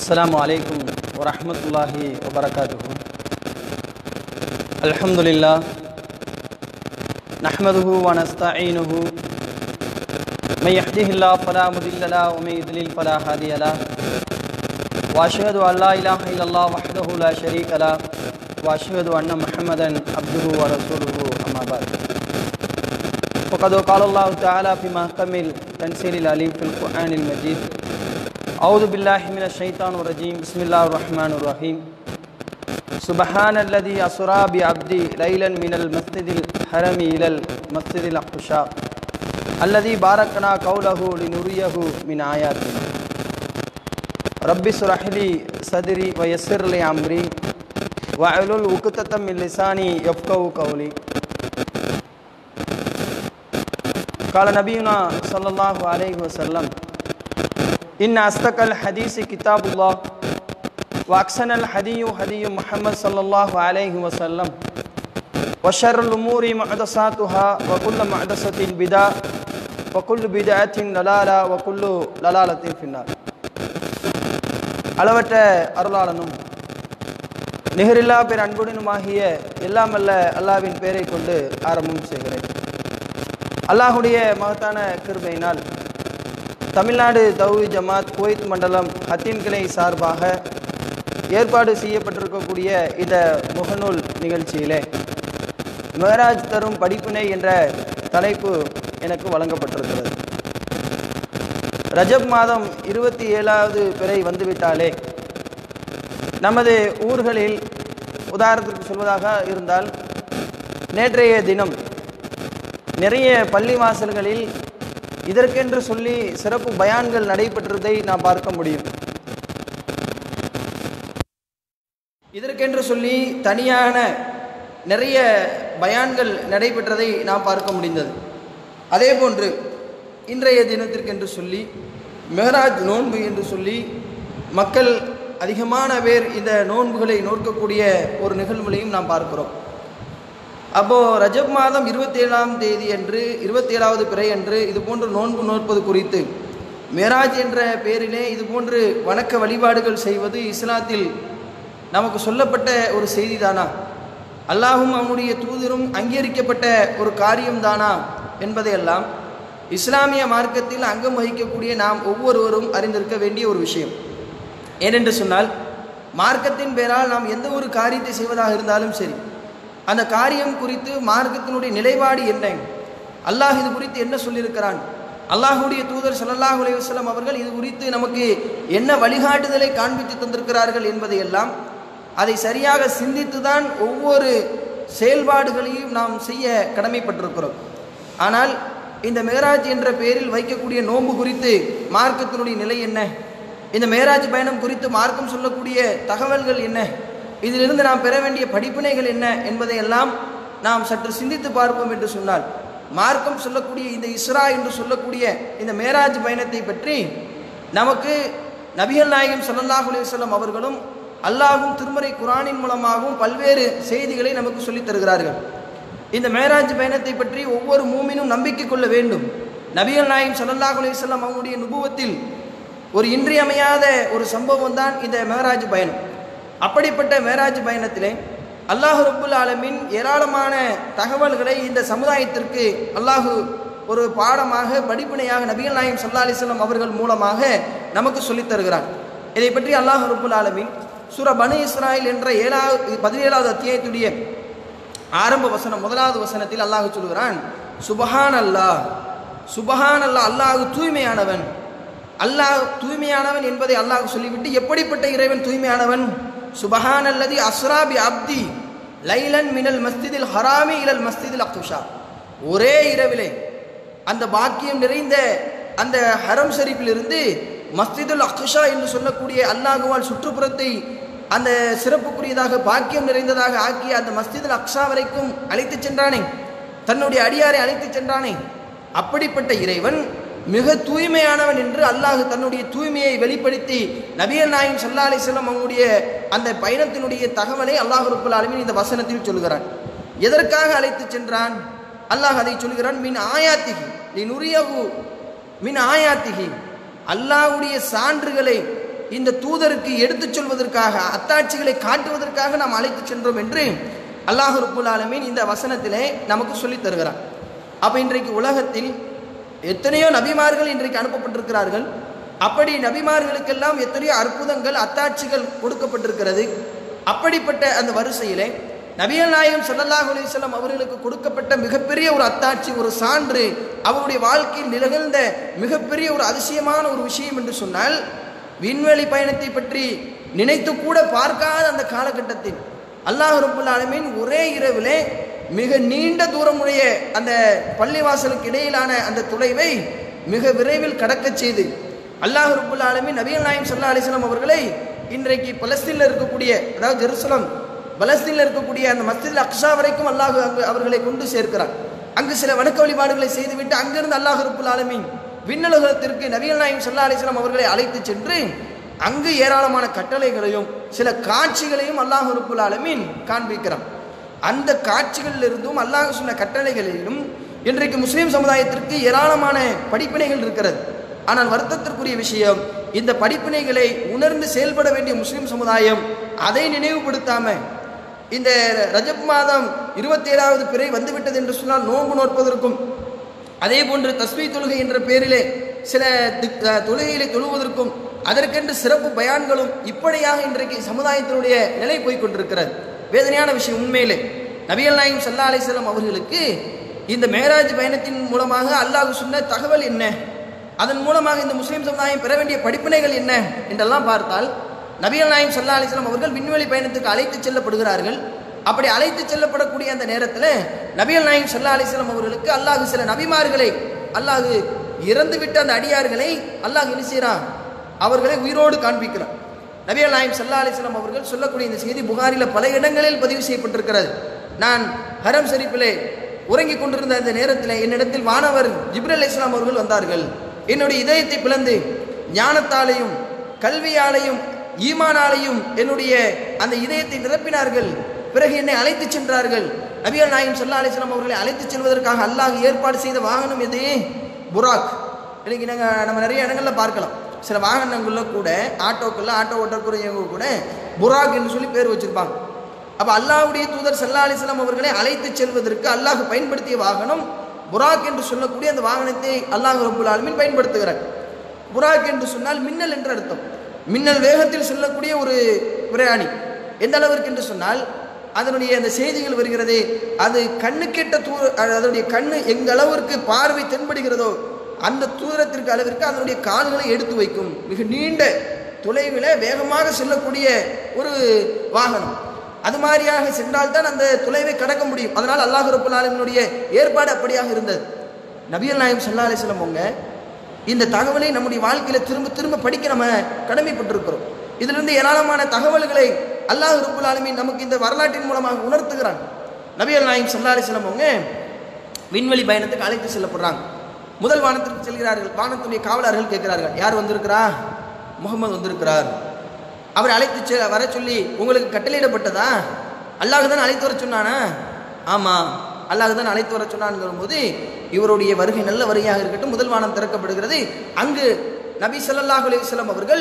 السلام عليكم ورحمة الله وبركاته الحمد لله نحمده ونستعينه من يهده الله فلا مضل له ومن يضلل فلا هادي له واشهد ان لا اله الا الله وحده لا شريك له واشهد ان محمدا عبده ورسوله اما بعد فقد قال الله تعالى في محكم التنزيل العليم في القران المجيد أعوذ بالله من الشيطان الرجيم بسم الله الرحمن الرحيم سبحان الذي أسرى بعبدي ليلا من المسجد الحرم إلى المسجد الأقصى الذي باركنا قوله لنريه من آياتنا رب اشرح لي صدري ويسر لي أمري واحلل عقدة من لساني يفقهوا قولي قال نبينا صلى الله عليه وسلم إن أصدق الحديث كتاب الله وأحسن الحدي هدي محمد صلى الله عليه وسلم وشر الأمور محدثاتها وكل محدثة بدعة وكل بدعة ضلالة وكل ضلالة في النار அளவற்ற அருளாளனும் நிகரில்லா பேர் அன்புடனுமாகிய எல்லாமல்ல அல்லாவின் பெயரை கொண்டு ஆரம்பம் செய்கிறேன் அல்லாஹுடைய மகத்தான கிருபையினால் தமிழ்நாடு தௌஹி ஜமாத் குவைத் மண்டலம் ஹத்தீம் கிளை சார்பாக ஏற்பாடு செய்யப்பட்டிருக்கக்கூடிய இந்த முகநூல் நிகழ்ச்சியிலே மேராஜ் தரும் படிப்பினை என்ற தலைப்பு எனக்கு வழங்கப்பட்டிருக்கிறது ரஜப் மாதம் இருபத்தி ஏழாவது பிறை வந்துவிட்டாலே நமது ஊர்களில் உதாரணத்திற்கு சொல்வதாக இருந்தால் நேற்றைய தினம் நிறைய பள்ளி வாசல்களில் இதற்கென்று சொல்லி சிறப்பு பயான்கள் நடைபெற்றதை நாம் பார்க்க முடியும் இதற்கென்று சொல்லி தனியான நிறைய பயான்கள் நடைபெற்றதை நாம் பார்க்க முடிந்தது அதே போன்று இன்றைய தினத்திற்கென்று சொல்லி மெஹராஜ் நோன்பு என்று சொல்லி மக்கள் அதிகமான பேர் இந்த நோன்புகளை நோக்கக்கூடிய ஒரு நிகழ்வுகளையும் நாம் பார்க்கிறோம் அப்போது ரஜப் மாதம் இருபத்தி ஏழாம் தேதி அன்று இருபத்தி ஏழாவது பிறை அன்று இது போன்று நோன்பு நோற்பது குறித்து மேராஜ் என்ற பெயரிலே இது போன்று வணக்க வழிபாடுகள் செய்வது இஸ்லாத்தில் நமக்கு சொல்லப்பட்ட ஒரு செய்தி தானா அல்லாஹும் அவனுடைய தூதரும் அங்கீகரிக்கப்பட்ட ஒரு காரியம்தானா என்பதையெல்லாம் இஸ்லாமிய மார்க்கத்தில் அங்கம் வகிக்கக்கூடிய நாம் ஒவ்வொருவரும் அறிந்திருக்க வேண்டிய ஒரு விஷயம் ஏனென்று சொன்னால் மார்க்கத்தின் பேரால் நாம் எந்த ஒரு காரியத்தை செய்வதாக இருந்தாலும் சரி அந்த காரியம் குறித்து மார்க்கத்தினுடைய நிலைப்பாடு என்ன அல்லாஹ் இது குறித்து என்ன சொல்லியிருக்கிறான் அல்லாஹுடைய தூதர் சல்லாஹூ அலைவசலம் அவர்கள் இது குறித்து நமக்கு என்ன வழிகாட்டுதலை காண்பித்து தந்திருக்கிறார்கள் என்பதையெல்லாம் அதை சரியாக சிந்தித்து தான் ஒவ்வொரு செயல்பாடுகளையும் நாம் செய்ய கடமைப்பட்டிருக்கிறோம் ஆனால் இந்த மேராஜ் என்ற பெயரில் வைக்கக்கூடிய நோன்பு குறித்து மார்க்கத்தினுடைய நிலை என்ன இந்த மேராஜ் பயணம் குறித்து மார்க்கம் சொல்லக்கூடிய தகவல்கள் என்ன இதிலிருந்து நாம் பெற வேண்டிய படிப்பினைகள் என்ன என்பதையெல்லாம் நாம் சற்று சிந்தித்து பார்ப்போம் என்று சொன்னால் மார்க்கம் சொல்லக்கூடிய இந்த இஸ்ரா என்று சொல்லக்கூடிய இந்த மேராஜ் பயணத்தை பற்றி நமக்கு நபிகள் நாயகம் சல்லாஹூ அலிவல்லம் அவர்களும் அல்லாஹும் திருமறை குரானின் மூலமாகவும் பல்வேறு செய்திகளை நமக்கு சொல்லித் தருகிறார்கள் இந்த மேராஜ் பயணத்தை பற்றி ஒவ்வொரு மூமினும் நம்பிக்கை கொள்ள வேண்டும் நபிகள் நாயகம் சல்லாஹூ அலிவல்லம் அவங்களுடைய நுபுவத்தில் ஒரு இன்றியமையாத ஒரு சம்பவம் தான் இந்த மேராஜ் பயணம் அப்படிப்பட்ட மேராஜ் பயணத்திலே அல்லாஹு ரப்புல் ஆலமின் ஏராளமான தகவல்களை இந்த சமுதாயத்திற்கு அல்லாஹு ஒரு பாடமாக படிப்பினையாக நபிகள் நாயம் சல்லா அலிஸ்லாம் அவர்கள் மூலமாக நமக்கு சொல்லித் தருகிறார் இதை பற்றி அல்லாஹு ரப்புல் ஆலமின் சுர பனு இஸ்ராயில் என்ற ஏழாவது பதினேழாவது அத்தியாயத்துடைய ஆரம்ப வசனம் முதலாவது வசனத்தில் அல்லாஹு சொல்கிறான் சுபஹான் அல்லாஹ் சுபஹான் அல்லாஹ் அல்லாஹு தூய்மையானவன் அல்லாஹ் தூய்மையானவன் என்பதை அல்லாஹ் சொல்லிவிட்டு எப்படிப்பட்ட இறைவன் தூய்மையானவன் சுபஹான் அல்லது அஸ்ராபி அப்தி லைலன் மினல் மஸ்திதில் ஹராமி இலல் மஸ்திதில் அக்துஷா ஒரே இரவிலே அந்த பாக்கியம் நிறைந்த அந்த ஹரம் ஷரீஃபிலிருந்து மஸ்திதுல் அக்ஷா என்று சொல்லக்கூடிய அல்லாஹுவால் சுற்றுப்புறத்தை அந்த சிறப்புக்குரியதாக பாக்கியம் நிறைந்ததாக ஆக்கிய அந்த மஸ்திதுல் அக்ஷா வரைக்கும் அழைத்து சென்றானே தன்னுடைய அடியாரை அழைத்து சென்றானே அப்படிப்பட்ட இறைவன் மிக தூய்மையானவன் என்று அல்லாஹ் தன்னுடைய தூய்மையை வெளிப்படுத்தி நபியல் நாயும் சல்லா அலிஸ்லாம் அவங்களுடைய அந்த பயணத்தினுடைய தகவலை அல்லாஹ் ரபுல் ஆலமின் இந்த வசனத்தில் சொல்கிறான் எதற்காக அழைத்து சென்றான் அல்லாஹ் அதை சொல்கிறான் மின் ஆயாத்திகி நீ நுரியகு மின் ஆயாத்திகி அல்லாஹ்வுடைய சான்றுகளை இந்த தூதருக்கு எடுத்துச் சொல்வதற்காக அத்தாட்சிகளை காட்டுவதற்காக நாம் அழைத்துச் சென்றோம் என்று அல்லாஹ் ரப்புல் ஆலமீன் இந்த வசனத்திலே நமக்கு சொல்லித் தருகிறார் அப்போ இன்றைக்கு உலகத்தில் எத்தனையோ நபிமார்கள் இன்றைக்கு அனுப்பப்பட்டிருக்கிறார்கள் அப்படி நபிமார்களுக்கெல்லாம் எத்தனையோ அற்புதங்கள் அத்தாட்சிகள் கொடுக்கப்பட்டிருக்கிறது அப்படிப்பட்ட அந்த வரிசையிலே நபிகள் நாயகம் ஸல்லல்லாஹு அலைஹி வஸல்லம் அவர்களுக்கு கொடுக்கப்பட்ட மிகப்பெரிய ஒரு அத்தாட்சி ஒரு சான்று அவருடைய வாழ்க்கையில் நிகழ்ந்த மிகப்பெரிய ஒரு அதிசயமான ஒரு விஷயம் என்று சொன்னால் விண்வெளி பயணத்தை பற்றி நினைத்து கூட பார்க்காத அந்த காலகட்டத்தில் அல்லாஹ் ரப்புல் ஆலமீன் ஒரே இரவிலே மிக நீண்ட தூரமுடைய அந்த பள்ளிவாசலுக்கு இடையிலான அந்த தொலைவை மிக விரைவில் கடக்கச் செய்து அல்லாஹ் ரப்புல் ஆலமீன் நபிகள் நாயம் ஸல்லல்லாஹு அலைஹி வஸல்லம் அவர்களை இன்றைக்கு பலஸ்தீனில் இருக்கக்கூடிய அதாவது ஜெருசலம் பலஸ்தீனில் இருக்கக்கூடிய அந்த மஸ்ஜித் அக்ஸா வரைக்கும் அல்லாஹ் அங்கு அவர்களை கொண்டு சேர்க்கிறார் அங்கு சில வணக்க வழிபாடுகளை செய்துவிட்டு அங்கிருந்து அல்லாஹ் ரப்புல் ஆலமீன் விண்ணுலகத்திற்கு நபிகள் நாயம் ஸல்லல்லாஹு அலைஹி வஸல்லம் அவர்களை அழைத்து சென்று அங்கு ஏராளமான கட்டளைகளையும் சில காட்சிகளையும் அல்லாஹ் ரப்புல் ஆலமீன் காண்பிக்கிறான் அந்த காட்சிகளில் இருந்தும் அல்லாஹ் சொன்ன கட்டளைகளிலும் இன்றைக்கு முஸ்லீம் சமுதாயத்திற்கு ஏராளமான படிப்பினைகள் இருக்கிறது ஆனால் வருத்தத்திற்குரிய விஷயம் இந்த படிப்பினைகளை உணர்ந்து செயல்பட வேண்டிய முஸ்லீம் சமுதாயம் அதை நினைவுபடுத்தாம இந்த ரஜப் மாதம் இருபத்தி ஏழாவது பிறை வந்துவிட்டது என்று சொன்னால் நோன்பு நோற்பதற்கும் அதே போன்று தஸ்மீ தொழுகை என்ற பெயரிலே சில திக்- அஹ் தொழுகைகளை தொழுவதற்கும் அதற்கென்று சிறப்பு பயான்களும் இப்படியாக இன்றைக்கு சமுதாயத்தினுடைய நிலை போய் கொண்டிருக்கிறது வேதனையான விஷயம் உண்மையிலே நபிகள் நாயகம் ஸல்லல்லாஹு அலைஹி வஸல்லம் அவர்களுக்கு இந்த மேராஜ் பயணத்தின் மூலமாக அல்லாஹ் சொன்ன தகவல் என்ன அதன் மூலமாக இந்த முஸ்லீம் சமுதாயம் பெற வேண்டிய படிப்பினைகள் என்ன என்றெல்லாம் பார்த்தால் நபிகள் நாயகம் ஸல்லல்லாஹு அலைஹி வஸல்லம் அவர்கள் விண்வெளி பயணத்துக்கு அழைத்து செல்லப்படுகிறார்கள் அப்படி அழைத்து செல்லப்படக்கூடிய அந்த நேரத்தில் நபிகள் நாயகம் ஸல்லல்லாஹு அலைஹி வஸல்லம் அவர்களுக்கு அல்லாஹ் சில நபிமார்களை அல்லாஹ் இறந்து விட்ட அந்த அடியார்களை அல்லாஹ் என்ன செய்கிறான் அவர்களை உயிரோடு காண்பிக்கிறான் நபிகள் நாயகம் ஸல்லல்லாஹு அலைஹி வஸல்லம் அவர்கள் சொல்லக்கூடிய இந்த செய்தி புகாரில் பல இடங்களில் பதிவு செய்யப்பட்டிருக்கிறது நான் ஹரம் ஷரீஃபிலே உறங்கிக் கொண்டிருந்த அந்த நேரத்தில் என்னிடத்தில் வானவர் ஜிப்ரல் இஸ்லாம் அவர்கள் வந்தார்கள் என்னுடைய இதயத்தை பிளந்து ஞானத்தாலையும் கல்வியாலையும் ஈமானாலையும் என்னுடைய அந்த இதயத்தை நிரப்பினார்கள் பிறகு என்னை அழைத்துச் சென்றார்கள் நபிகள் நாயகம் ஸல்லல்லாஹு அலைஹி வஸல்லம் அவர்களை அழைத்துச் செல்வதற்காக அல்லாஹ் ஏற்பாடு செய்த வாகனம் எது புராக் இன்னைக்கு நாங்கள் நம்ம நிறைய இடங்களில் பார்க்கலாம் சில வாகனங்களில் கூட ஆட்டோக்குள்ள ஆட்டோ ஓட்டக்கூடியவங்க கூட புராக் என்று சொல்லி பேர் வச்சிருப்பாங்க அப்போ அல்லாஹ்வுடைய தூதர் ஸல்லல்லாஹு அலைஹி வஸல்லம் அவர்களை அழைத்துச் செல்வதற்கு அல்லாஹ் பயன்படுத்திய வாகனம் புராக் என்று சொல்லக்கூடிய அந்த வாகனத்தை அல்லாஹ் ரப்புல் ஆலமீன் பயன்படுத்துகிறார் புராக் என்று சொன்னால் மின்னல் என்று அர்த்தம் மின்னல் வேகத்தில் செல்லக்கூடிய ஒரு பிரயாணி எந்த அளவிற்கு என்று சொன்னால் அதனுடைய அந்த செய்திகள் வருகிறது அது கண்ணு கெட்ட தூர அதனுடைய கண்ணு எங்க அளவிற்கு பார்வை தென்படுகிறதோ அந்த தூரத்திற்கு அளவிற்கு அதனுடைய கால்களை எடுத்து வைக்கும் மிக நீண்ட தொலைவில் வேகமாக செல்லக்கூடிய ஒரு வாகனம் அது மாதிரியாக சென்றால்தான் அந்த தொலைவை கடக்க முடியும் அதனால் அல்லாஹ் ரப்புல் ஆலமீனுடைய ஏற்பாடு அப்படியாக இருந்தது நபிகள் நாயம் ஸல்லல்லாஹு அலைஹி வஸல்லம் அவங்க இந்த தகவலை நம்முடைய வாழ்க்கையில திரும்ப திரும்ப படிக்க நம்ம கடமைப்பட்டிருக்கிறோம் இதிலிருந்து ஏராளமான தகவல்களை அல்லாஹ் ரப்புல் ஆலமீன் நமக்கு இந்த வரலாற்றின் மூலமாக உணர்த்துகிறான் நபிகள் நாயம் ஸல்லல்லாஹு அலைஹி வஸல்லம் அவங்க விண்வெளி பயணத்துக்கு அழைத்து செல்லப்படுறாங்க முதல் வானத்திற்கு செல்கிறார்கள் வானத்துடைய காவலர்கள் கேட்கிறார்கள் யார் வந்திருக்கிறா முகமது வந்திருக்கிறார் அவர் அழைத்து செ- வர சொல்லி உங்களுக்கு கட்டளையிடப்பட்டதா அல்லாஹ் தான் அழைத்து வர சொன்னானா ஆமாம் அல்லாஹ் தான் அழைத்து வர சொன்னான்ங்கிற போது இவருடைய வருகை நல்ல வருகையாக இருக்கட்டும் முதல் வானம் திறக்கப்படுகிறது அங்கு நபி ஸல்லல்லாஹு அலைஹி வஸல்லம் அவர்கள்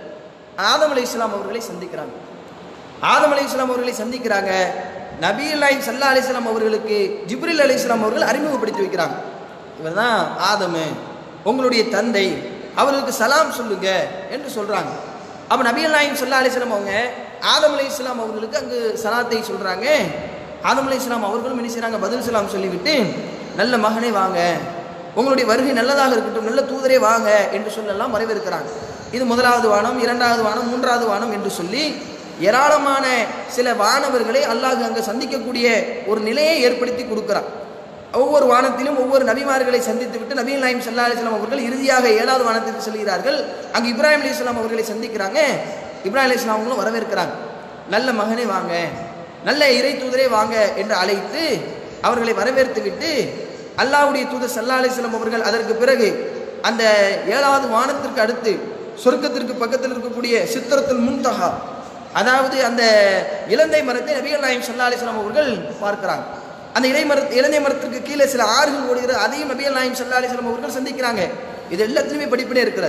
ஆதம் அலைஹிஸ்ஸலாம் அவர்களை சந்திக்கிறாங்க ஆதம் அலைஹிஸ்ஸலாம் அவர்களை சந்திக்கிறாங்க நபி அல்லாஹ் சல்லா அலிஸ்லாம் அவர்களுக்கு ஜிப்ரில் அலைஹிஸ்ஸலாம் அவர்கள் அறிமுகப்படுத்தி வைக்கிறாங்க இவர் தான் ஆதமு உங்களுடைய தந்தை அவர்களுக்கு சலாம் சொல்லுங்க என்று சொல்றாங்க அப்போ நபி அல்லாஹிம் சல்லா அலிஸ்லாம் அவங்க ஆதம் அலைஹிஸ்ஸலாம் அவர்களுக்கு அங்கு சலாத்தை சொல்றாங்க ஆதம் அலைஹிஸ்ஸலாம் அவர்களும் என்ன செய்றாங்க பதில் சலாம் சொல்லிவிட்டு நல்ல மகனே வாங்க உங்களுடைய வருகை நல்லதாக இருக்கட்டும் நல்ல தூதரே வாங்க என்று சொல்லலாம் வரவேற்கிறாங்க இது முதலாவது வானம் இரண்டாவது வானம் மூன்றாவது வானம் என்று சொல்லி ஏராளமான சில வானவர்களை அல்லாஹ் அங்கே சந்திக்கக்கூடிய ஒரு நிலையை ஏற்படுத்தி கொடுக்கிறான் ஒவ்வொரு வானத்திலும் ஒவ்வொரு நபிமார்களை சந்தித்து விட்டு நபீல் நாயம் சல்லா அலிஸ்லாம் அவர்கள் இறுதியாக ஏழாவது வானத்திற்கு செல்கிறார்கள் அங்கு இப்ராஹிம் அலி இஸ்லாம் அவர்களை சந்திக்கிறாங்க இப்ராஹிம் அலி இஸ்லாம் அவங்களும் வரவேற்கிறாங்க நல்ல மகனே வாங்க நல்ல இறை தூதரே வாங்க என்று அழைத்து அவர்களை வரவேற்று விட்டு அல்லாஹ்வுடைய தூதர் சல்லா அலிஸ்லாம் அவர்கள் அதற்கு பிறகு அந்த ஏழாவது வானத்திற்கு அடுத்து சொர்க்கத்திற்கு பக்கத்தில் இருக்கக்கூடிய சித்திரத்தில் முன்தகா அதாவது அந்த இலந்தை மரத்தை நபிகள் நாயம் சல்லா அலிஸ்லாம் அவர்கள் பார்க்கிறாங்க அந்த இலை மர இலந்தை மரத்திற்கு கீழே சில ஆறுகள் ஓடுகிறது அதையும் நபிகள் நாயம் சல்லா அலிஸ்லாம் அவர்கள் சந்திக்கிறாங்க இது எல்லாத்துலேயுமே படிப்பினே இருக்கிறது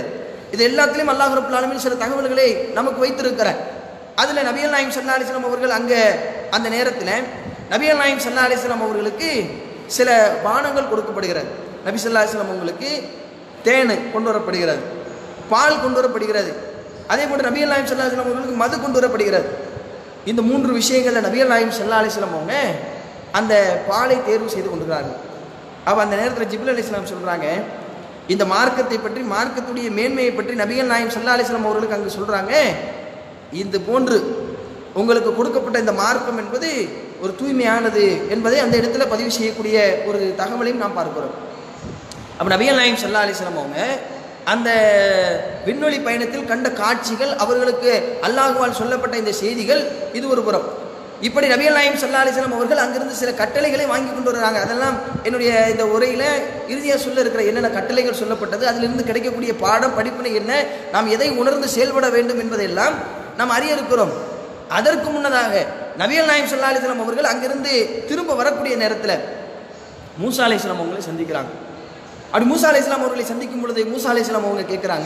இது எல்லாத்திலையும் அல்லாஹ் ரபுல் ஆலமீன் சில தகவல்களை நமக்கு வைத்திருக்கிறார் அதில் நபிகள் நாயம் சல்லா அலிஸ்லாம் அவர்கள் அங்கே அந்த நேரத்தில் நபிகள் நாயம் சல்லா அலிஸ்லாம் அவர்களுக்கு சில பானங்கள் கொடுக்கப்படுகிறது நபி சல்லா அலிஸ்லாம் அவங்களுக்கு தேன் கொண்டு வரப்படுகிறது பால் கொண்டு வரப்படுகிறது அதே போன்று நபிகள் நாயம் சல்லா அலிஸ்லாம் அவர்களுக்கு மது கொண்டு வரப்படுகிறது இந்த மூன்று விஷயங்களில் நபிகள் நாயம் சல்லா அலிஸ்லாம் அவங்க அந்த பாலை தேர்வு செய்து கொண்டிருக்கிறார்கள் அப்போ அந்த நேரத்தில் ஜிபுல் அலி இஸ்லாம் சொல்கிறாங்க இந்த மார்க்கத்தை பற்றி மார்க்கத்துடைய மேன்மையை பற்றி நபிகள் நாயம் சல்லா அலிஸ்லாம் அவர்களுக்கு அங்கே சொல்கிறாங்க இது போன்று உங்களுக்கு கொடுக்கப்பட்ட இந்த மார்க்கம் என்பது ஒரு தூய்மையானது என்பதை அந்த இடத்துல பதிவு செய்யக்கூடிய ஒரு தகவலையும் நாம் பார்க்கிறோம் அப்போ நபிகள் நாயம் சல்லா அலிஸ்லாம் அவங்க அந்த விண்வெளி பயணத்தில் கண்ட காட்சிகள் அவர்களுக்கு அல்லாஹுவால் சொல்லப்பட்ட இந்த செய்திகள் இது ஒரு புறம் இப்படி நபிகள் நாயம் சல்லா அலிஸ்லாம் அவர்கள் அங்கிருந்து சில கட்டளைகளை வாங்கி கொண்டு வர்றாங்க அதெல்லாம் என்னுடைய இந்த உரையில் இறுதியாக சொல்ல இருக்கிற என்னென்ன கட்டளைகள் சொல்லப்பட்டது அதிலிருந்து கிடைக்கக்கூடிய பாடம் படிப்பினை என்ன நாம் எதை உணர்ந்து செயல்பட வேண்டும் என்பதையெல்லாம் நாம் அறிய இருக்கிறோம் அதற்கு முன்னதாக நபிகள் நாயம் சல்லா அலிஸ்லாம் அவர்கள் அங்கிருந்து திரும்ப வரக்கூடிய நேரத்தில் மூசா அலி இஸ்லாம் அவங்களை சந்திக்கிறாங்க அப்படி மூசா அலி இஸ்லாம் அவர்களை சந்திக்கும் பொழுது மூசா அலி இஸ்லாம் அவங்க கேட்குறாங்க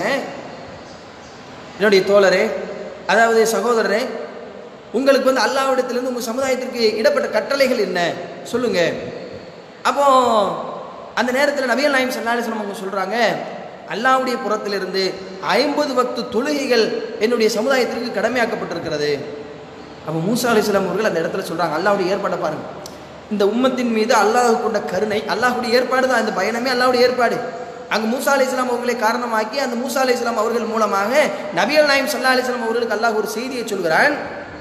என்னுடைய தோழரே அதாவது சகோதரரே உங்களுக்கு வந்து அல்லாவிடத்திலிருந்து உங்கள் சமுதாயத்திற்கு இடப்பட்ட கட்டளைகள் என்ன சொல்லுங்க அப்போ அந்த நேரத்தில் நபிகள் நாயம் சல்லா அலிஸ்லாம் அவங்க சொல்கிறாங்க அல்லாவுடைய புறத்திலிருந்து ஐம்பது வக்து தொழுகைகள் என்னுடைய சமுதாயத்திற்கு கடமையாக்கப்பட்டிருக்கிறது அப்போ மூசா அலிஸ்லாம் அவர்கள் அந்த இடத்துல சொல்கிறாங்க அல்லாவுடைய ஏற்பாடை பாருங்க இந்த உம்மத்தின் மீது அல்லாஹ் கொண்ட கருணை அல்லாஹுடைய ஏற்பாடு தான் இந்த பயணமே அல்லாவுடைய ஏற்பாடு அங்கு மூசா அலி இஸ்லாம் அவர்களை காரணமாக்கி அந்த மூசா அலி இஸ்லாம் அவர்கள் மூலமாக நபிகள் நாயம் சல்லா அலிஸ்லாம் அவர்களுக்கு அல்லாஹ் ஒரு செய்தியை சொல்கிறான்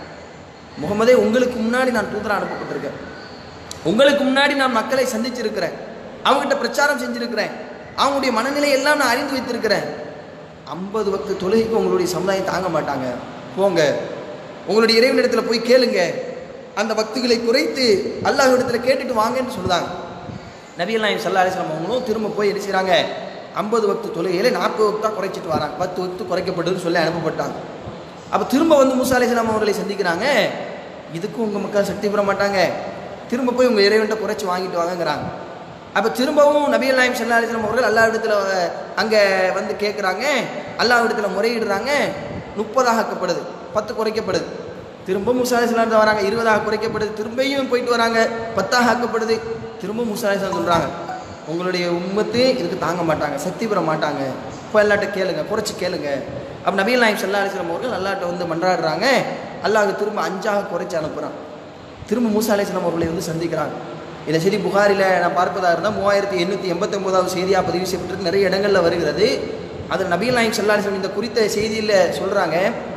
முகமதே உங்களுக்கு முன்னாடி நான் தூதரா அனுப்பப்பட்டிருக்கேன் உங்களுக்கு முன்னாடி நான் மக்களை சந்திச்சிருக்கிறேன் அவங்ககிட்ட பிரச்சாரம் செஞ்சிருக்கிறேன் அவங்களுடைய மனநிலை எல்லாம் நான் அறிந்து வைத்திருக்கிறேன் ஐம்பது வக்து தொழுகைக்கு உங்களுடைய சமுதாயம் தாங்க மாட்டாங்க போங்க உங்களுடைய இறைவனிடத்தில் போய் கேளுங்க அந்த பக்திகளை குறைத்து அல்லாஹ்விடத்துல கேட்டுட்டு வாங்கன்னு சொல்லுதாங்க நபிகள் நாயம் சல்லா அலிஸ்லாம் அவங்களும் திரும்ப போய் என்ன செய்கிறாங்க ஐம்பது வக்து தொழுகையில நாற்பது வக்தா குறைச்சிட்டு வராங்க பத்து வக்து குறைக்கப்பட்டதுன்னு சொல்லி அனுப்பப்பட்டாங்க அப்போ திரும்ப வந்து மூசா அலிஸ்லாம் அவர்களை சந்திக்கிறாங்க இதுக்கும் உங்கள் மக்கள் சக்தி பெற மாட்டாங்க திரும்ப போய் உங்கள் இறைவன்ட்ட குறைச்சி வாங்கிட்டு வாங்கங்கிறாங்க அப்போ திரும்பவும் நபிகள் நாயம் சல்லா அலிஸ்லாம் அவர்கள் அல்லா இடத்துல அங்கே வந்து கேட்குறாங்க அல்லா இடத்துல முறையிடுறாங்க முப்பதாக ஆக்கப்படுது பத்து குறைக்கப்படுது திரும்ப மூசா அலிஸ்லாம் வராங்க இருபதாக குறைக்கப்படுது திரும்பியும் போயிட்டு வராங்க பத்தாக ஆக்கப்படுது திரும்ப மூசா அலிஸ்லாம் சொல்கிறாங்க உங்களுடைய உம்மத்து இதுக்கு தாங்க மாட்டாங்க சக்தி பெற மாட்டாங்க இப்போ எல்லாட்ட கேளுங்க குறைச்சி கேளுங்க அப்போ நபிகள் நாயம் சல்லா அலிஸ்லாம் அவர்கள் அல்லாட்ட வந்து மன்றாடுறாங்க அல்லாஹ் திரும்ப அஞ்சாக குறைச்சி அனுப்புகிறான் திரும்ப மூசா அலிஸ்லாம் அவர்களை வந்து சந்திக்கிறாங்க இந்த செய்தி புகாரில் நான் பார்ப்பதாக இருந்தால் மூவாயிரத்தி எண்ணூற்றி எண்பத்தொம்போதாவது செய்தியாக பதிவு செய்யப்பட்டிருக்கு நிறைய இடங்களில் வருகிறது அதில் நபிகள் நாயம் சல்லா அலிஸ்லாம் இந்த குறித்த செய்தியில் சொல்கிறாங்க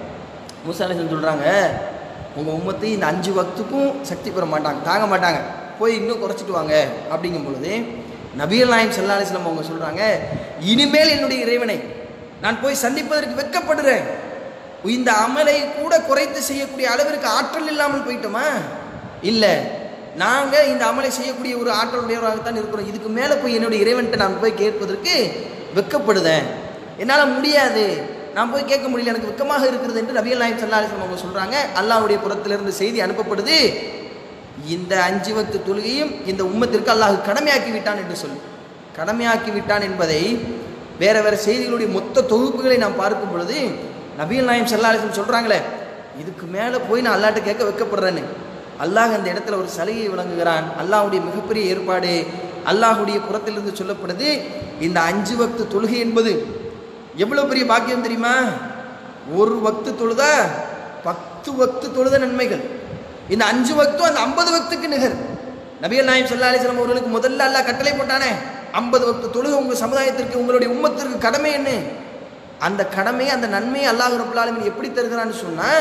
மூசா அலிஸ்லாம் சொல்கிறாங்க உங்கள் உம்மத்து இந்த அஞ்சு வக்துக்கும் சக்தி பெற மாட்டாங்க தாங்க மாட்டாங்க போய் இன்னும் குறைச்சிட்டு வாங்க அப்படிங்கும் பொழுது நபிகள் நாயம் சல்லா அலிஸ்லாம் அவங்க சொல்கிறாங்க இனிமேல் என்னுடைய இறைவனை நான் போய் சந்திப்பதற்கு வெட்கப்படுறேன் இந்த அமலை கூட குறைத்து செய்யக்கூடிய அளவிற்கு ஆற்றல் இல்லாமல் போயிட்டோமா இல்லை நாங்கள் இந்த அமலை செய்யக்கூடிய ஒரு ஆற்றலுடையவராகத்தான் இருக்கிறோம் இதுக்கு மேலே போய் என்னுடைய இறைவன்கிட்ட நான் போய் கேட்பதற்கு வெட்கப்படுதேன் என்னால் முடியாது நான் போய் கேட்க முடியல எனக்கு வெக்கமாக இருக்கிறது என்று நபிகள் நாயம் சல்லா அலிஸ்லாம் அவங்க சொல்கிறாங்க அல்லாஹ்வுடைய புறத்திலிருந்து செய்தி அனுப்பப்படுது இந்த அஞ்சு வக்து தொழுகையும் இந்த உம்மத்திற்கு அல்லாஹ் கடமையாக்கி விட்டான் என்று சொல்லு கடமையாக்கி விட்டான் என்பதை வேற வேற செய்திகளுடைய மொத்த தொகுப்புகளை நாம் பார்க்கும் பொழுது நபிகள் நாயம் சல்லா அலிஸ்லாம் சொல்கிறாங்களே இதுக்கு மேலே போய் நான் அல்லாட்ட கேட்க வைக்கப்படுறேன்னு அல்லாஹ் அந்த இடத்துல ஒரு சலுகையை வழங்குகிறான் அல்லாஹ்வுடைய மிகப்பெரிய ஏற்பாடு அல்லாஹ்வுடைய புறத்திலிருந்து சொல்லப்படுது இந்த அஞ்சு வக்து தொழுகை என்பது எவ்வளோ பெரிய பாக்கியம் தெரியுமா ஒரு வக்து தொழுதா பத்து வக்து தொழுத நன்மைகள் இந்த அஞ்சு வக்தும் அந்த ஐம்பது வக்துக்கு நிகர் நபிகள் நாயம் சல்லா அலிஸ்லாம் அவர்களுக்கு முதல்ல அல்லாஹ் கட்டளை போட்டானே ஐம்பது வக்து தொழுகை உங்கள் சமுதாயத்திற்கு உங்களுடைய உம்மத்திற்கு கடமை என்ன அந்த கடமை அந்த நன்மையை அல்லாஹ் ரபுல் ஆலமீன் எப்படி தருகிறான்னு சொன்னால்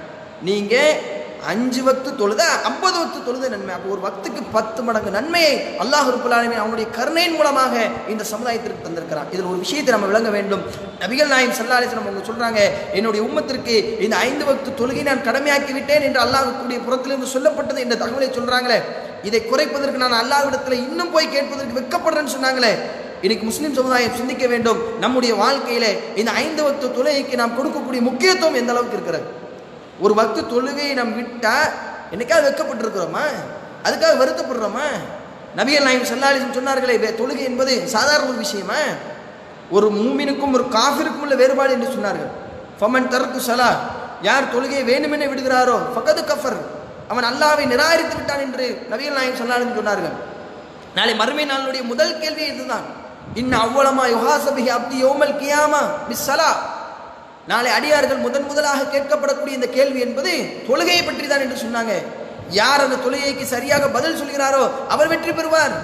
நீங்கள் அஞ்சு வக்து தொழுத ஐம்பது வக்து தொழுத நன்மை அப்போ ஒரு வக்துக்கு பத்து மடங்கு நன்மையை அல்லாஹ் ரபுல் ஆலமீன் அவனுடைய கருணையின் மூலமாக இந்த சமுதாயத்திற்கு தந்திருக்கிறான் இதில் ஒரு விஷயத்தை நம்ம விளங்க வேண்டும் நபிகள் நாயம் சல்லா அலிஸ்லாம் அவங்க சொல்கிறாங்க என்னுடைய உம்மத்திற்கு இந்த ஐந்து வக்து தொழுகை நான் கடமையாக்கி விட்டேன் என்று அல்லாஹுடைய புறத்திலிருந்து சொல்லப்பட்டது என்ற தகவலை சொல்கிறாங்களே இதை குறைப்பதற்கு நான் அல்லாஹ்விடத்தில் இன்னும் போய் கேட்பதற்கு வெட்கப்படுறேன்னு சொன்னாங்களே இன்னைக்கு முஸ்லீம் சமுதாயம் சிந்திக்க வேண்டும் நம்முடைய வாழ்க்கையில இந்த ஐந்து வக்து தொழுகைக்கு நாம் கொடுக்கக்கூடிய முக்கியத்துவம் எந்த அளவுக்கு இருக்கிறது ஒரு வக்து தொழுகையை நாம் விட்டா என்னைக்காவது வெட்கப்பட்டிருக்கிறோமா அதுக்காக வருத்தப்படுறோமா நபிகள் நாயம் சல்லாலிசம் சொன்னார்களே வே- தொழுகை என்பது சாதாரண ஒரு விஷயமா ஒரு மூமினுக்கும் ஒரு காஃபிருக்கும் உள்ள வேறுபாடு என்று சொன்னார்கள் ஃபமன் தருக்கு சலா யார் தொழுகையை வேண்டுமென விடுகிறாரோ ஃபகது கஃபர் அவன் அல்லாவை நிராகரித்து விட்டான் என்று நபிகள் நாயகம் சொன்னாலும் சொன்னார்கள் நாளை மறுமை நாளுடைய முதல் கேள்வி இதுதான் இன்ன அவ்வளமா யுஹாசபிஹி அப்தி யோமல் கியாமா பிஸ்ஸலா நாளை அடியார்கள் முதன் முதலாக கேட்கப்படக்கூடிய இந்த கேள்வி என்பது தொழுகையை பற்றி தான் என்று சொன்னாங்க யார் அந்த தொழுகைக்கு சரியாக பதில் சொல்கிறாரோ அவர் வெற்றி பெறுவார்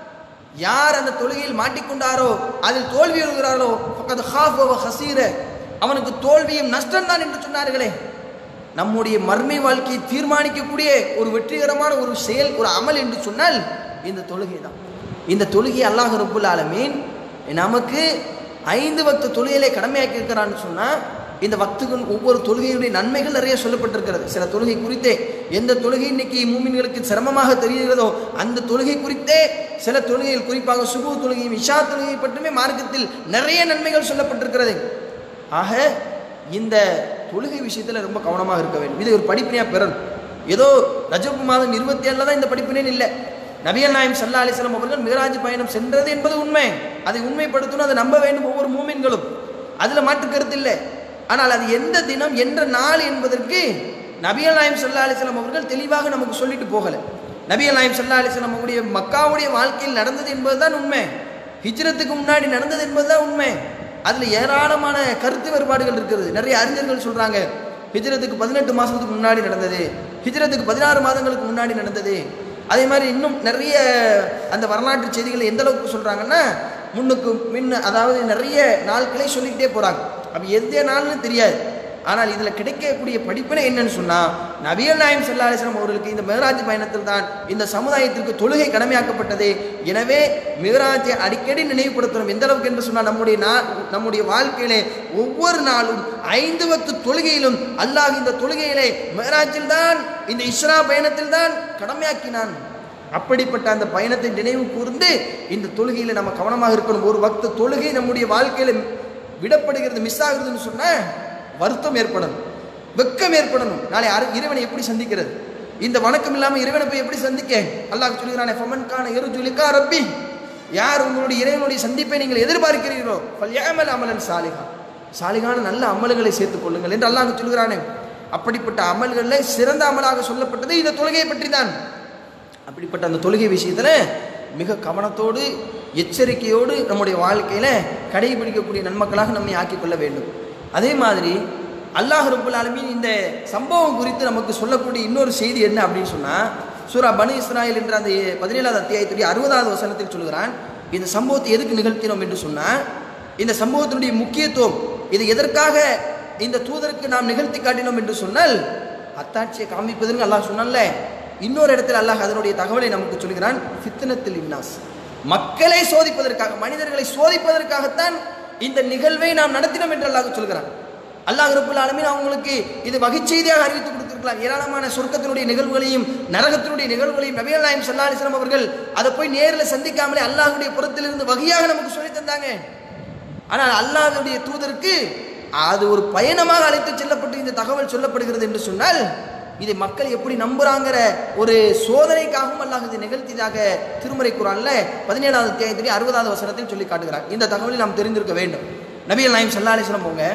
யார் அந்த தொழுகையில் மாட்டிக்கொண்டாரோ அதில் தோல்வி வருகிறாரோ ஃபக்கத் ஹாஃப் வ ஹசீர அவனுக்கு தோல்வியும் நஷ்டம்தான் என்று சொன்னார்களே நம்முடைய மர்மை வாழ்க்கையை தீர்மானிக்கக்கூடிய ஒரு வெற்றிகரமான ஒரு செயல் ஒரு அமல் என்று சொன்னால் இந்த தொழுகை தான் இந்த தொழுகை அல்லாஹ் ரப்புல் ஆலமீன் நமக்கு ஐந்து வக்த தொழுகையிலே கடமையாக்கி இருக்கிறான்னு சொன்னால் இந்த வக்துகள் ஒவ்வொரு தொழுகையுடைய நன்மைகள் நிறைய சொல்லப்பட்டிருக்கிறது சில தொழுகை குறித்தே எந்த தொழுகை இன்னைக்கு மூமின்களுக்கு சிரமமாக தெரிகிறதோ அந்த தொழுகை குறித்தே சில தொழுகைகள் குறிப்பாக சுபு தொழுகையும் இஷா தொழுகை பற்றுமே மார்க்கத்தில் நிறைய நன்மைகள் சொல்லப்பட்டிருக்கிறது ஆக இந்த தொழுகை விஷயத்தில் ரொம்ப கவனமாக இருக்க வேண்டும் இது ஒரு படிப்பினையாக பெறணும் ஏதோ ரஜப் மாதம் இருபத்தி ஏழில் தான் இந்த படிப்பினேன்னு இல்லை நபிகள் நாயம் சல்லா அலிஸ்லாம் அவர்கள் மிகராஜ் பயணம் சென்றது என்பது உண்மை அதை உண்மைப்படுத்தணும் அதை நம்ப வேண்டும் ஒவ்வொரு மூமின்களும் அதில் மாற்று கருத்து இல்லை ஆனால் அது எந்த தினம் என்ற நாள் என்பதற்கு நபிகள் நாயம் சல்லா அலிஸ்லாம் அவர்கள் தெளிவாக நமக்கு சொல்லிட்டு போகலை நபிகள் நாயம் சல்லா அலிஸ்லாம் அவருடைய மக்காவுடைய வாழ்க்கையில் நடந்தது என்பதுதான் உண்மை ஹிஜ்ரத்துக்கு முன்னாடி நடந்தது என்பதுதான் உண்மை அதில் ஏராளமான கருத்து வேறுபாடுகள் இருக்கிறது நிறைய அறிஞர்கள் சொல்கிறாங்க ஹிஜ்ரத்துக்கு பதினெட்டு மாதத்துக்கு முன்னாடி நடந்தது ஹிஜ்ரத்துக்கு பதினாறு மாதங்களுக்கு முன்னாடி நடந்தது அதே மாதிரி இன்னும் நிறைய அந்த வரலாற்று செய்திகளை எந்த அளவுக்கு சொல்கிறாங்கன்னா முன்னுக்கு முன்ன அதாவது நிறைய நாட்களை சொல்லிக்கிட்டே போகிறாங்க அப்போ எந்த நாள்னு தெரியாது ஆனால் இதில் கிடைக்கக்கூடிய படிப்பினை என்னன்னு சொன்னால் நபியல் நாயம் சல்லா அலிஸ்லாம் அவர்களுக்கு இந்த மிகராஜ் பயணத்தில் தான் இந்த சமுதாயத்திற்கு தொழுகை கடமையாக்கப்பட்டது எனவே மிகராஜை அடிக்கடி நினைவுபடுத்தணும் எந்த அளவுக்கு என்று சொன்னால் நம்முடைய நா நம்முடைய வாழ்க்கையிலே ஒவ்வொரு நாளும் ஐந்து வத்து தொழுகையிலும் அல்லாஹ் இந்த தொழுகையிலே மிகராஜில் தான் இந்த இஸ்ரா பயணத்தில் தான் கடமையாக்கினான் அப்படிப்பட்ட அந்த பயணத்தை நினைவு கூர்ந்து இந்த தொழுகையில் நம்ம கவனமாக இருக்கணும் ஒரு வக்த தொழுகை நம்முடைய வாழ்க்கையில் விடப்படுகிறது மிஸ் ஆகுறதுன்னு சொன்னால் வருத்தம் ஏற்படணும் வெக்கம் ஏற்படணும் நாளை அரு இறைவனை எப்படி சந்திக்கிறது இந்த வணக்கம் இல்லாமல் இறைவனை போய் எப்படி சந்திக்க அல்லாஹ் சொல்கிறானே ஃபமன் கான எருஜுலிக்கா ரப்பி யார் உங்களுடைய இறைவனுடைய சந்திப்பை நீங்கள் எதிர்பார்க்கிறீர்களோ ஃபல்யாமல் அமலன் சாலிகா சாலிகான நல்ல அமல்களை சேர்த்துக் கொள்ளுங்கள் என்று அல்லாஹ் சொல்கிறானே அப்படிப்பட்ட அமல்களில் சிறந்த அமலாக சொல்லப்பட்டது இந்த தொழுகையை பற்றி தான் அப்படிப்பட்ட அந்த தொழுகை விஷயத்தில் மிக கவனத்தோடு எச்சரிக்கையோடு நம்முடைய வாழ்க்கையில் கடைபிடிக்கக்கூடிய நன்மக்களாக நம்மை ஆக்கிக் கொள்ள வேண்டும் அதே மாதிரி அல்லாஹ் ரபுல் ஆலமீன் இந்த சம்பவம் குறித்து நமக்கு சொல்லக்கூடிய இன்னொரு செய்தி என்ன அப்படின்னு சொன்னால் சூரா பனு இஸ்ராயல் என்ற அந்த பதினேழாவது அத்தியாயத்துடைய அறுபதாவது வசனத்தில் சொல்கிறான் இந்த சம்பவத்தை எதுக்கு நிகழ்த்தினோம் என்று சொன்னால் இந்த சம்பவத்தினுடைய முக்கியத்துவம் இது எதற்காக இந்த தூதருக்கு நாம் நிகழ்த்தி காட்டினோம் என்று சொன்னால் அத்தாட்சியை காமிப்பதற்கு அல்லாஹ் சொன்னான்ல இன்னொரு இடத்தில் அல்லாஹ் அதனுடைய தகவலை நமக்கு சொல்கிறான் ஃபித்னத்தில் இன்னாஸ் மக்களை சோதிப்பதற்காக மனிதர்களை சோதிப்பதற்காகத்தான் இந்த நிகழ்வை நாம் நடத்தினோம் என்று அல்லாஹ் சொல்கிறான் அல்லாஹ் ரபுல் ஆலமீன் அவங்களுக்கு இது வகைச்செய்தியாக அறிவித்து கொடுத்திருக்கலாம் ஏராளமான சொர்க்கத்தினுடைய நிகழ்வுகளையும் நரகத்தினுடைய நிகழ்வுகளையும் நபிகள் நாயம் சல்லா அலிஸ்லாம் அவர்கள் அதை போய் நேரில் சந்திக்காமலே அல்லாஹுடைய புறத்திலிருந்து வகையாக நமக்கு சொல்லி தந்தாங்க ஆனால் அல்லாஹுடைய தூதருக்கு அது ஒரு பயணமாக அழைத்து செல்லப்பட்டு இந்த தகவல் சொல்லப்படுகிறது என்று சொன்னால் இதை மக்கள் எப்படி நம்புறாங்கிற ஒரு சோதனைக்காகவும் அல்லாஹ் இதை நிகழ்த்தியதாக திருமறை குரான்ல பதினேழாவது அத்தியாயத்திலே அறுபதாவது வசனத்தில் சொல்லி காட்டுகிறார் இந்த தகவலை நாம் தெரிந்திருக்க வேண்டும் நபிகள் நாயம் சல்லா அலிஸ்லாம் அவங்க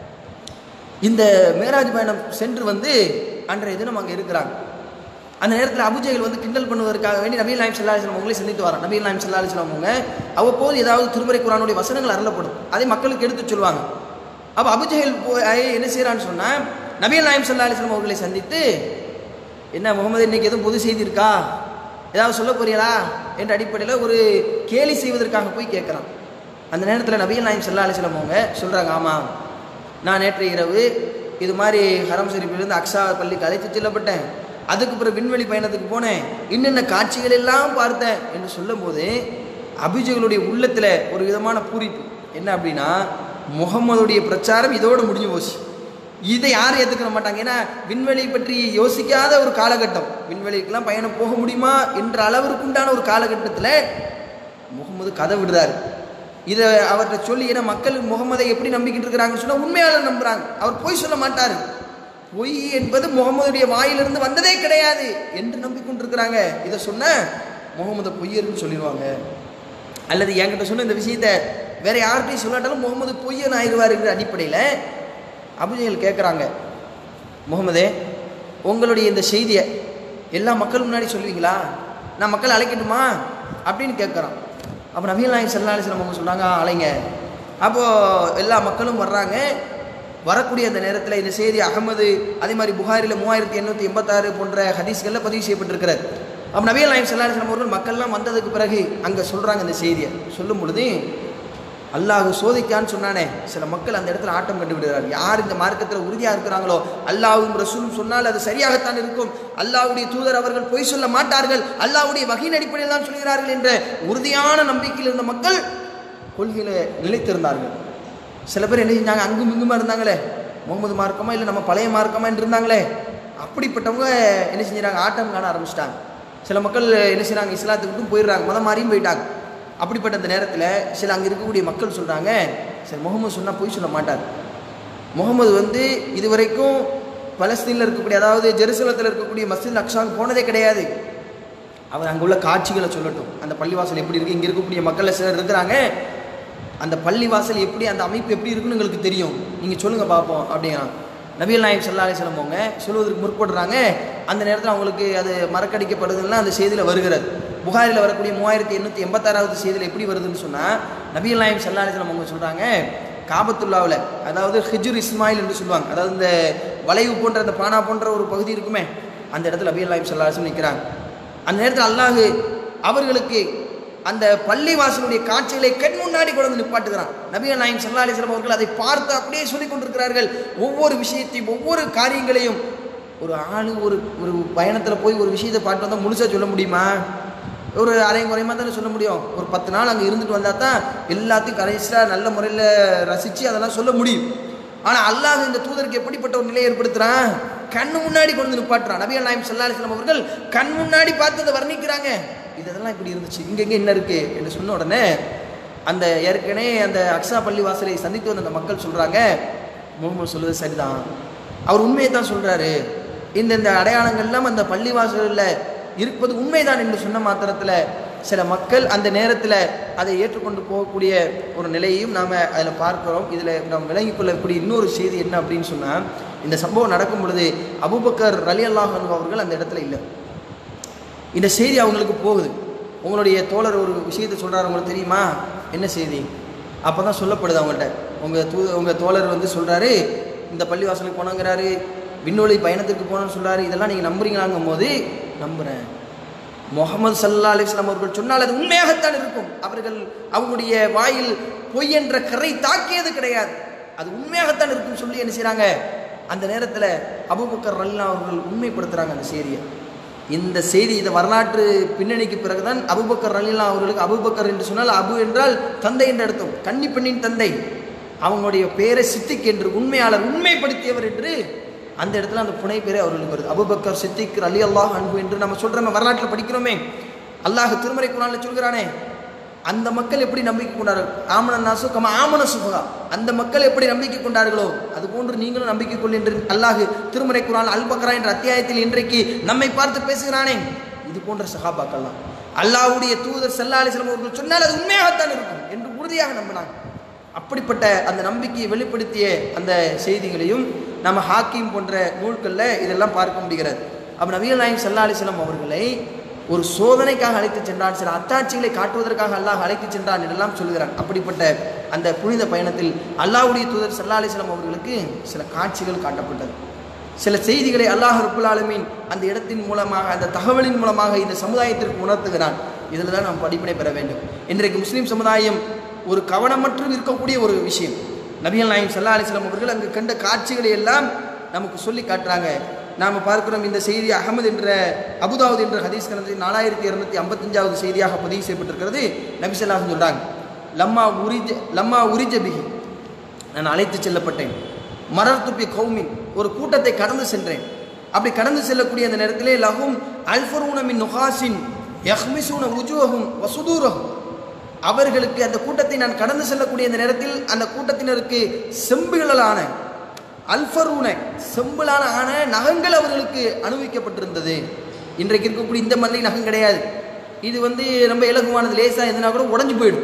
இந்த மேராஜ் பயணம் சென்று வந்து அன்றைய தினம் அங்கே இருக்கிறாங்க அந்த நேரத்தில் அபுஜெயில் வந்து கிண்டல் பண்ணுவதற்காக வேண்டி நபீல் நாயம் சல்லா அலிஸ்லாம் அவங்களே சந்தித்து வரான் நபீல் நாயம் சல்லா அலிஸ்லாம் அவங்க அவ்வப்போது ஏதாவது திருமறை குரானுடைய வசனங்கள் அருளப்படும் அதை மக்களுக்கு எடுத்து சொல்லுவாங்க அப்போ அபுஜெயில் போய் என்ன செய்கிறான்னு சொன்னால் நபீல் நாயம் சல்லா அலிஸ்லாம் அவர்களை சந்தித்து என்ன முகமது இன்னைக்கு எதுவும் புது செய்தி இருக்கா ஏதாவது சொல்ல போறீங்களா என்ற அடிப்படையில் ஒரு கேலி செய்வதற்காக போய் கேட்குறான் அந்த நேரத்தில் நபீல் நாயம் சல்லா அலிஸ்லாம் அவங்க சொல்கிறாங்க ஆமாம் நான் நேற்று இரவு இது மாதிரி ஹரம் ஷெரீஃபிலிருந்து அக்ஷா பள்ளிக்கு அழைத்து செல்லப்பட்டேன் அதுக்கு பிறகு விண்வெளி பயணத்துக்கு போனேன் இன்னென்ன காட்சிகள் எல்லாம் பார்த்தேன் என்று சொல்லும்போது அபிஜகளுடைய உள்ளத்தில் ஒரு விதமான பூரிப்பு என்ன அப்படின்னா முகமதுடைய பிரச்சாரம் இதோடு முடிஞ்சு போச்சு இதை யாரும் ஏற்றுக்க மாட்டாங்க ஏன்னா விண்வெளி பற்றி யோசிக்காத ஒரு காலகட்டம் விண்வெளிக்கெல்லாம் பயணம் போக முடியுமா என்ற அளவிற்கு உண்டான ஒரு காலகட்டத்தில் முகமது கதை விடுறாரு இதை அவர்கிட்ட சொல்லி ஏன்னா மக்கள் முகமதை எப்படி நம்பிக்கிட்டு இருக்கிறாங்கன்னு சொன்னால் உண்மையாளர் நம்புறாங்க அவர் பொய் சொல்ல மாட்டார் பொய் என்பது முகமதுடைய வாயிலிருந்து வந்ததே கிடையாது என்று நம்பிக்கொண்டிருக்கிறாங்க இதை சொன்ன முகமது பொய்யர்னு சொல்லிடுவாங்க அல்லது என்கிட்ட சொன்ன இந்த விஷயத்த வேற யார்கிட்டையும் சொல்லாட்டாலும் முகமது பொய்யன் ஆயிடுவாருங்கிற அடிப்படையில் அபுஜெயல் கேட்குறாங்க முகமதே உங்களுடைய இந்த செய்தியை எல்லா மக்கள் முன்னாடி சொல்லுவீங்களா நான் மக்கள் அழைக்கட்டுமா அப்படின்னு கேட்குறான் அப்போ நவீன நாயக் சல்லா அலிஸ்லாம் அவங்க சொல்கிறாங்க அலைங்க அப்போது எல்லா மக்களும் வர்றாங்க வரக்கூடிய அந்த நேரத்தில் இந்த செய்தி அகமது அதே மாதிரி புகாரில் மூவாயிரத்தி எண்ணூற்றி எண்பத்தாறு போன்ற ஹதீஸ்களில் பதிவு செய்யப்பட்டிருக்கிறது அப்போ நவீன நாயக் சல்லா அலிஸ்லாம் அவர்கள் மக்கள்லாம் வந்ததுக்கு பிறகு அங்கே சொல்கிறாங்க இந்த செய்தியை சொல்லும் பொழுது அல்லாஹ் சோதிக்கான்னு சொன்னானே சில மக்கள் அந்த இடத்துல ஆட்டம் கண்டு விடுகிறார் யார் இந்த மார்க்கத்தில் உறுதியாக இருக்கிறாங்களோ அல்லாஹ்வும் ரசூலும் சொன்னால் அது சரியாகத்தான் இருக்கும் அல்லாஹ்வுடைய தூதர் அவர்கள் பொய் சொல்ல மாட்டார்கள் அல்லாஹ்வுடைய வகையின் அடிப்படையில் தான் சொல்கிறார்கள் என்ற உறுதியான நம்பிக்கையில் இருந்த மக்கள் கொள்கையில் நிலைத்திருந்தார்கள் சில பேர் என்ன செஞ்சாங்க அங்கும் இங்குமா இருந்தாங்களே முகமது மார்க்கமா இல்லை நம்ம பழைய மார்க்கமா என்று இருந்தாங்களே அப்படிப்பட்டவங்க என்ன செஞ்சுறாங்க ஆட்டம் காண ஆரம்பிச்சிட்டாங்க சில மக்கள் என்ன செய்றாங்க இஸ்லாத்துக்கு விட்டும் போயிடுறாங்க மதம் மாறியும் போயிட்டாங்க அப்படிப்பட்ட அந்த நேரத்தில் சில அங்கே இருக்கக்கூடிய மக்கள் சொல்கிறாங்க சரி முகமது சொன்னால் பொய் சொல்ல மாட்டார் முகமது வந்து இதுவரைக்கும் பலஸ்தீனில் இருக்கக்கூடிய அதாவது ஜெருசலத்தில் இருக்கக்கூடிய மஸ்ஜித் அக்ஷாவுக்கு போனதே கிடையாது அவர் அங்கே உள்ள காட்சிகளை சொல்லட்டும் அந்த பள்ளிவாசல் எப்படி இருக்குது இங்கே இருக்கக்கூடிய மக்கள் சிலர் இருக்கிறாங்க அந்த பள்ளிவாசல் எப்படி அந்த அமைப்பு எப்படி இருக்குன்னு எங்களுக்கு தெரியும் நீங்கள் சொல்லுங்கள் பார்ப்போம் அப்படிங்கிறாங்க நபிகள் நாயகம் சல்லா அலிஸ்லம் அவங்க சொல்வதற்கு முற்படுறாங்க அந்த நேரத்தில் அவங்களுக்கு அது மறக்கடிக்கப்படுதுன்னா அந்த செய்தியில் வருகிறது புகாரில் வரக்கூடிய மூவாயிரத்தி எண்ணூற்றி எண்பத்தாறாவது செய்தியில் எப்படி வருதுன்னு சொன்னால் நபிகள் நாயகம் சல்லா அலிஸ்லம் அவங்க சொல்கிறாங்க காபத்துல்லாவில் அதாவது ஹிஜுர் இஸ்மாயில் என்று சொல்லுவாங்க அதாவது இந்த வளைவு போன்ற அந்த பானா போன்ற ஒரு பகுதி இருக்குமே அந்த இடத்துல நபிகள் நாயகம் சல்லா அலிஸ்லம் நிற்கிறாங்க அந்த நேரத்தில் அல்லாஹ் அவர்களுக்கு அந்த பள்ளிவாசலுடைய காட்சிகளை கண் முன்னாடி கொண்டு வந்து நிப்பாட்டுகிறான் நபிகள் நாயம் சல்லா அலிஸ்லாம் அவர்கள் அதை பார்த்து அப்படியே சொல்லிக் கொண்டிருக்கிறார்கள் ஒவ்வொரு விஷயத்தையும் ஒவ்வொரு காரியங்களையும் ஒரு ஆளு ஒரு ஒரு பயணத்தில் போய் ஒரு விஷயத்தை பார்த்து வந்தால் முழுசாக சொல்ல முடியுமா ஒரு அரை குறையமாக தானே சொல்ல முடியும் ஒரு பத்து நாள் அங்கே இருந்துட்டு வந்தால் தான் எல்லாத்தையும் கடைசியாக நல்ல முறையில் ரசித்து அதெல்லாம் சொல்ல முடியும் ஆனால் அல்லாஹ் இந்த தூதருக்கு எப்படிப்பட்ட ஒரு நிலையை ஏற்படுத்துகிறான் கண்ணு முன்னாடி கொண்டு வந்து நிப்பாட்டுறான் நபிகள் நாயம் சல்லா அலிஸ்லாம் அவர்கள் கண் முன்னாடி பார்த்து அதை வர்ணிக்கிறாங்க இதெல்லாம் இப்படி இருந்துச்சு இங்கெங்கே என்ன இருக்குது என்று சொன்ன உடனே அந்த ஏற்கனவே அந்த அக்ஸா பள்ளி வாசலை சந்தித்து வந்த அந்த மக்கள் சொல்கிறாங்க முகமது சொல்வது சரிதான் அவர் உண்மையை தான் சொல்கிறாரு இந்த இந்த அடையாளங்கள்லாம் அந்த பள்ளி வாசலில் இருப்பது உண்மைதான் என்று சொன்ன மாத்திரத்தில் சில மக்கள் அந்த நேரத்தில் அதை ஏற்றுக்கொண்டு போகக்கூடிய ஒரு நிலையையும் நாம் அதில் பார்க்கிறோம் இதில் நாம் விளங்கிக் கொள்ளக்கூடிய இன்னொரு செய்தி என்ன அப்படின்னு சொன்னால் இந்த சம்பவம் நடக்கும் பொழுது அபுபக்கர் ரலி அல்லாஹ் அவர்கள் அந்த இடத்துல இல்லை இந்த செய்தி அவங்களுக்கு போகுது உங்களுடைய தோழர் ஒரு விஷயத்தை சொல்கிறாரு உங்களுக்கு தெரியுமா என்ன செய்தி அப்போ தான் சொல்லப்படுது அவங்கள்ட்ட உங்கள் தூ உங்கள் தோழர் வந்து சொல்கிறாரு இந்த பள்ளிவாசலுக்கு போனோங்கிறாரு விண்ணொலி பயணத்துக்கு போனோன்னு சொல்கிறாரு இதெல்லாம் நீங்கள் நம்புறீங்களாங்கும் போது நம்புகிறேன் முகமது சல்லா அலிஸ்லாம் அவர்கள் சொன்னால் அது உண்மையாகத்தான் இருக்கும் அவர்கள் அவங்களுடைய வாயில் பொய் என்ற கரை தாக்கியது கிடையாது அது உண்மையாகத்தான் இருக்கும்னு சொல்லி என்ன செய்கிறாங்க அந்த நேரத்தில் அபுபக்கர் ரல்லா அவர்கள் உண்மைப்படுத்துகிறாங்க அந்த செய்தியை இந்த செய்தி இந்த வரலாற்று பின்னணிக்கு பிறகுதான் அபுபக்கர் ரலீலா அவர்களுக்கு அபுபக்கர் என்று சொன்னால் அபு என்றால் தந்தை என்று அர்த்தம் கன்னி பெண்ணின் தந்தை அவங்களுடைய பேரை சித்திக் என்று உண்மையாளர் உண்மைப்படுத்தியவர் என்று அந்த இடத்துல அந்த புனை பேரே அவர்களுக்கு வருது அபுபக்கர் சித்திக் அலி அல்லாஹ் அன்பு என்று நம்ம சொல்கிறோமே வரலாற்றில் படிக்கிறோமே அல்லாஹ் திருமறை குரானில் சொல்கிறானே அந்த மக்கள் எப்படி நம்பிக்கை கொண்டார்கள் ஆமன நாசு கம ஆமன சுபகா அந்த மக்கள் எப்படி நம்பிக்கை கொண்டார்களோ அது போன்று நீங்களும் நம்பிக்கை கொள் என்று அல்லாஹ் திருமறை குரான் அல் பக்ரா என்ற அத்தியாயத்தில் இன்றைக்கு நம்மை பார்த்து பேசுகிறானே இது போன்ற சகாபாக்கள்லாம் அல்லாஹ்வுடைய தூதர் சல்லா அலிஸ்லாம் அவர்கள் சொன்னால் அது உண்மையாகத்தான் இருக்கும் என்று உறுதியாக நம்பினாங்க அப்படிப்பட்ட அந்த நம்பிக்கையை வெளிப்படுத்திய அந்த செய்திகளையும் நம்ம ஹாக்கிம் போன்ற நூல்களில் இதெல்லாம் பார்க்க முடிகிறது அப்போ நவீன நாயம் சல்லா அலிஸ்லாம் அவர்களை ஒரு சோதனைக்காக அழைத்து சென்றான் சில அத்தாட்சிகளை காட்டுவதற்காக அல்லாஹ் அழைத்து சென்றான் என்றெல்லாம் சொல்கிறான் அப்படிப்பட்ட அந்த புனித பயணத்தில் அல்லாஹ்வுடைய தூதர் சல்லா அலிஸ்லாம் அவர்களுக்கு சில காட்சிகள் காட்டப்பட்டது சில செய்திகளை அல்லாஹ் ரப்புல் ஆலமீன் அந்த இடத்தின் மூலமாக அந்த தகவலின் மூலமாக இந்த சமுதாயத்திற்கு உணர்த்துகிறான் இதில் தான் நாம் படிப்பினை பெற வேண்டும் இன்றைக்கு முஸ்லீம் சமுதாயம் ஒரு கவனமற்று இருக்கக்கூடிய ஒரு விஷயம் நபிகள் நாயம் சல்லா அலிஸ்லாம் அவர்கள் அங்கு கண்ட காட்சிகளை எல்லாம் நமக்கு சொல்லி காட்டுறாங்க நாம் பார்க்கிறோம் இந்த செய்தி அகமது என்ற அபுதாவுத் என்ற ஹதீஸ் கணத்தில் நாலாயிரத்தி இரநூத்தி ஐம்பத்தஞ்சாவது செய்தியாக பதிவு செய்யப்பட்டிருக்கிறது நபிசல்லாஹ் சொல்கிறாங்க லம்மா உரிஜ லம்மா உரிஜ பிகி நான் அழைத்து செல்லப்பட்டேன் மரர் துப்பி கௌமின் ஒரு கூட்டத்தை கடந்து சென்றேன் அப்படி கடந்து செல்லக்கூடிய அந்த நேரத்திலே லஹும் அல்ஃபரூனமின் நுஹாசின் யஹ்மிசூன உஜுவகும் வசுதூரகும் அவர்களுக்கு அந்த கூட்டத்தை நான் கடந்து செல்லக்கூடிய அந்த நேரத்தில் அந்த கூட்டத்தினருக்கு செம்புகளான அல்ஃபரூன செம்பிலான ஆன நகங்கள் அவர்களுக்கு அனுபவிக்கப்பட்டிருந்தது இன்றைக்கு இருக்கக்கூடிய இந்த மாதிரி நகம் கிடையாது இது வந்து ரொம்ப இலகுவானது லேசாக எதுனா கூட உடஞ்சி போயிடும்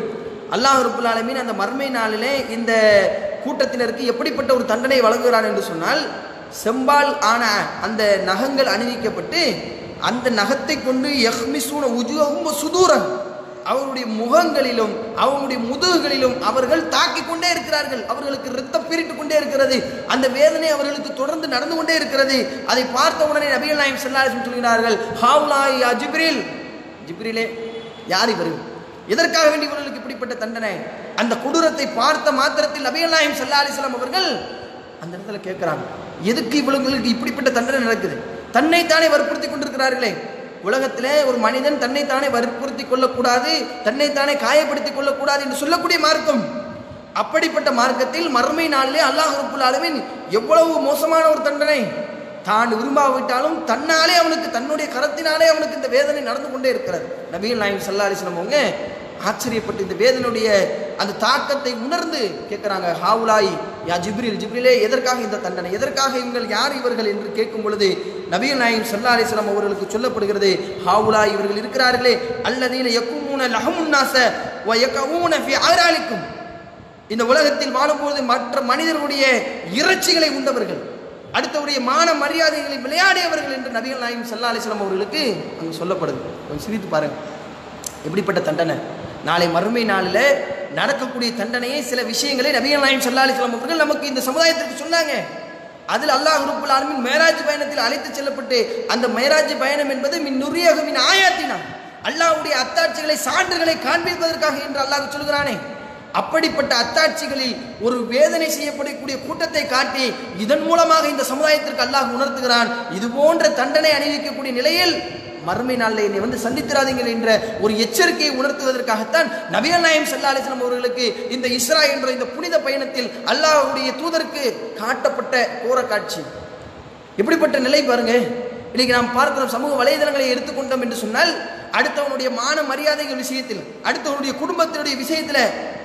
அல்லாஹ் ரபுல் ஆலமீன் அந்த மர்மை நாளிலே இந்த கூட்டத்தினருக்கு எப்படிப்பட்ட ஒரு தண்டனை வழங்குகிறான் என்று சொன்னால் செம்பால் ஆன அந்த நகங்கள் அணிவிக்கப்பட்டு அந்த நகத்தை கொண்டு யஹ்மிசூன உஜுகவும் சுதூரன் அவருடைய முகங்களிலும் அவங்களுடைய முதுகுகளிலும் அவர்கள் தாக்கிக் கொண்டே இருக்கிறார்கள் அவர்களுக்கு ரத்தம் பீரிட்டு கொண்டே இருக்கிறது அந்த வேதனை அவர்களுக்கு தொடர்ந்து நடந்து கொண்டே இருக்கிறது அதை பார்த்த உடனே நபிகள் நாயம் செல்லாலும் சொல்கிறார்கள் ஹாவ்லாய் யா ஜிப்ரீல் ஜிப்ரிலே யார் இவர் எதற்காக வேண்டி இவர்களுக்கு இப்படிப்பட்ட தண்டனை அந்த கொடூரத்தை பார்த்த மாத்திரத்தில் நபிகள் நாயம் சல்லா அலிஸ்லாம் அவர்கள் அந்த இடத்துல கேட்குறாங்க எதுக்கு இவங்களுக்கு இப்படிப்பட்ட தண்டனை நடக்குது தன்னைத்தானே வற்புறுத்தி கொண்டிருக்கிறார்களே உலகத்திலே ஒரு மனிதன் தன்னைத்தானே வற்புறுத்தி கொள்ளக்கூடாது தன்னைத்தானே காயப்படுத்தி கொள்ளக்கூடாது என்று சொல்லக்கூடிய மார்க்கம் அப்படிப்பட்ட மார்க்கத்தில் மறுமை நாளிலே அல்லாஹ் ரப்புல் ஆலமீன் எவ்வளவு மோசமான ஒரு தண்டனை தான் விரும்பாவிட்டாலும் தன்னாலே அவனுக்கு தன்னுடைய கரத்தினாலே அவனுக்கு இந்த வேதனை நடந்து கொண்டே இருக்கிறது நபிகள் நாயம் சல்லா அலிஸ்லாம் அவங்க ஆச்சரியப்பட்டு இந்த வேதனுடைய அந்த தாக்கத்தை உணர்ந்து கேட்குறாங்க ஹாவுலாய் யா ஜிப்ரில் ஜிப்ரிலே எதற்காக இந்த தண்டனை எதற்காக இவங்கள் யார் இவர்கள் என்று கேட்கும் பொழுது நபிகள் நாயம் சல்லா அலிஸ்லாம் அவர்களுக்கு சொல்லப்படுகிறது ஹாவுலாய் இவர்கள் இருக்கிறார்களே அல்லதீன யக்குமூன லஹமுன்னாச வ யகஊன ஃபி ஆராலிக்கும் இந்த உலகத்தில் வாழும்போது மற்ற மனிதர்களுடைய இறைச்சிகளை உண்டவர்கள் அடுத்தவருடைய மான மரியாதைகளை விளையாடியவர்கள் என்று நபிகள் நாயம் சல்லா அலிஸ்லாம் அவர்களுக்கு அங்கே சொல்லப்படுது கொஞ்சம் சிரித்து பாருங்க எப்படிப்பட்ட தண்டனை நாளை மறுமை நாளில் நடக்கக்கூடிய தண்டனையை சில விஷயங்களை நபிகள் நாயம் சல்லா அலிஸ்லாம் அவர்கள் நமக்கு இந்த சமுதாயத்திற்கு சொன்னாங்க அதில் அல்லாஹ் ரூபுல் ஆலமின் மேராஜ் பயணத்தில் அழைத்து செல்லப்பட்டு அந்த மேராஜ் பயணம் என்பது மின் நுரியக மின் ஆயாத்தினா அல்லாஹ்வுடைய அத்தாட்சிகளை சான்றுகளை காண்பிப்பதற்காக என்று அல்லாஹ் சொல்கிறானே அப்படிப்பட்ட அத்தாட்சிகளில் ஒரு வேதனை செய்யப்படக்கூடிய கூட்டத்தை காட்டி இதன் மூலமாக இந்த சமுதாயத்திற்கு அல்லாஹ் உணர்த்துகிறான் இது போன்ற தண்டனை அணிவிக்கக்கூடிய நிலையில் மறுமை நாளில் என்னை வந்து சந்தித்திராதீங்கள் என்ற ஒரு எச்சரிக்கையை உணர்த்துவதற்காகத்தான் நபிகள் நாயம் சல்லா அலிஸ்லாம் அவர்களுக்கு இந்த இஸ்ரா என்ற இந்த புனித பயணத்தில் அல்லாஹ்வுடைய தூதருக்கு காட்டப்பட்ட கோர காட்சி எப்படிப்பட்ட நிலை பாருங்க இன்னைக்கு நாம் பார்க்கிறோம் சமூக வலைதளங்களை எடுத்துக்கொண்டோம் என்று சொன்னால் அடுத்தவனுடைய மான மரியாதைகள் விஷயத்தில் அடுத்தவனுடைய குடும்பத்தினுடைய விஷயத்தில்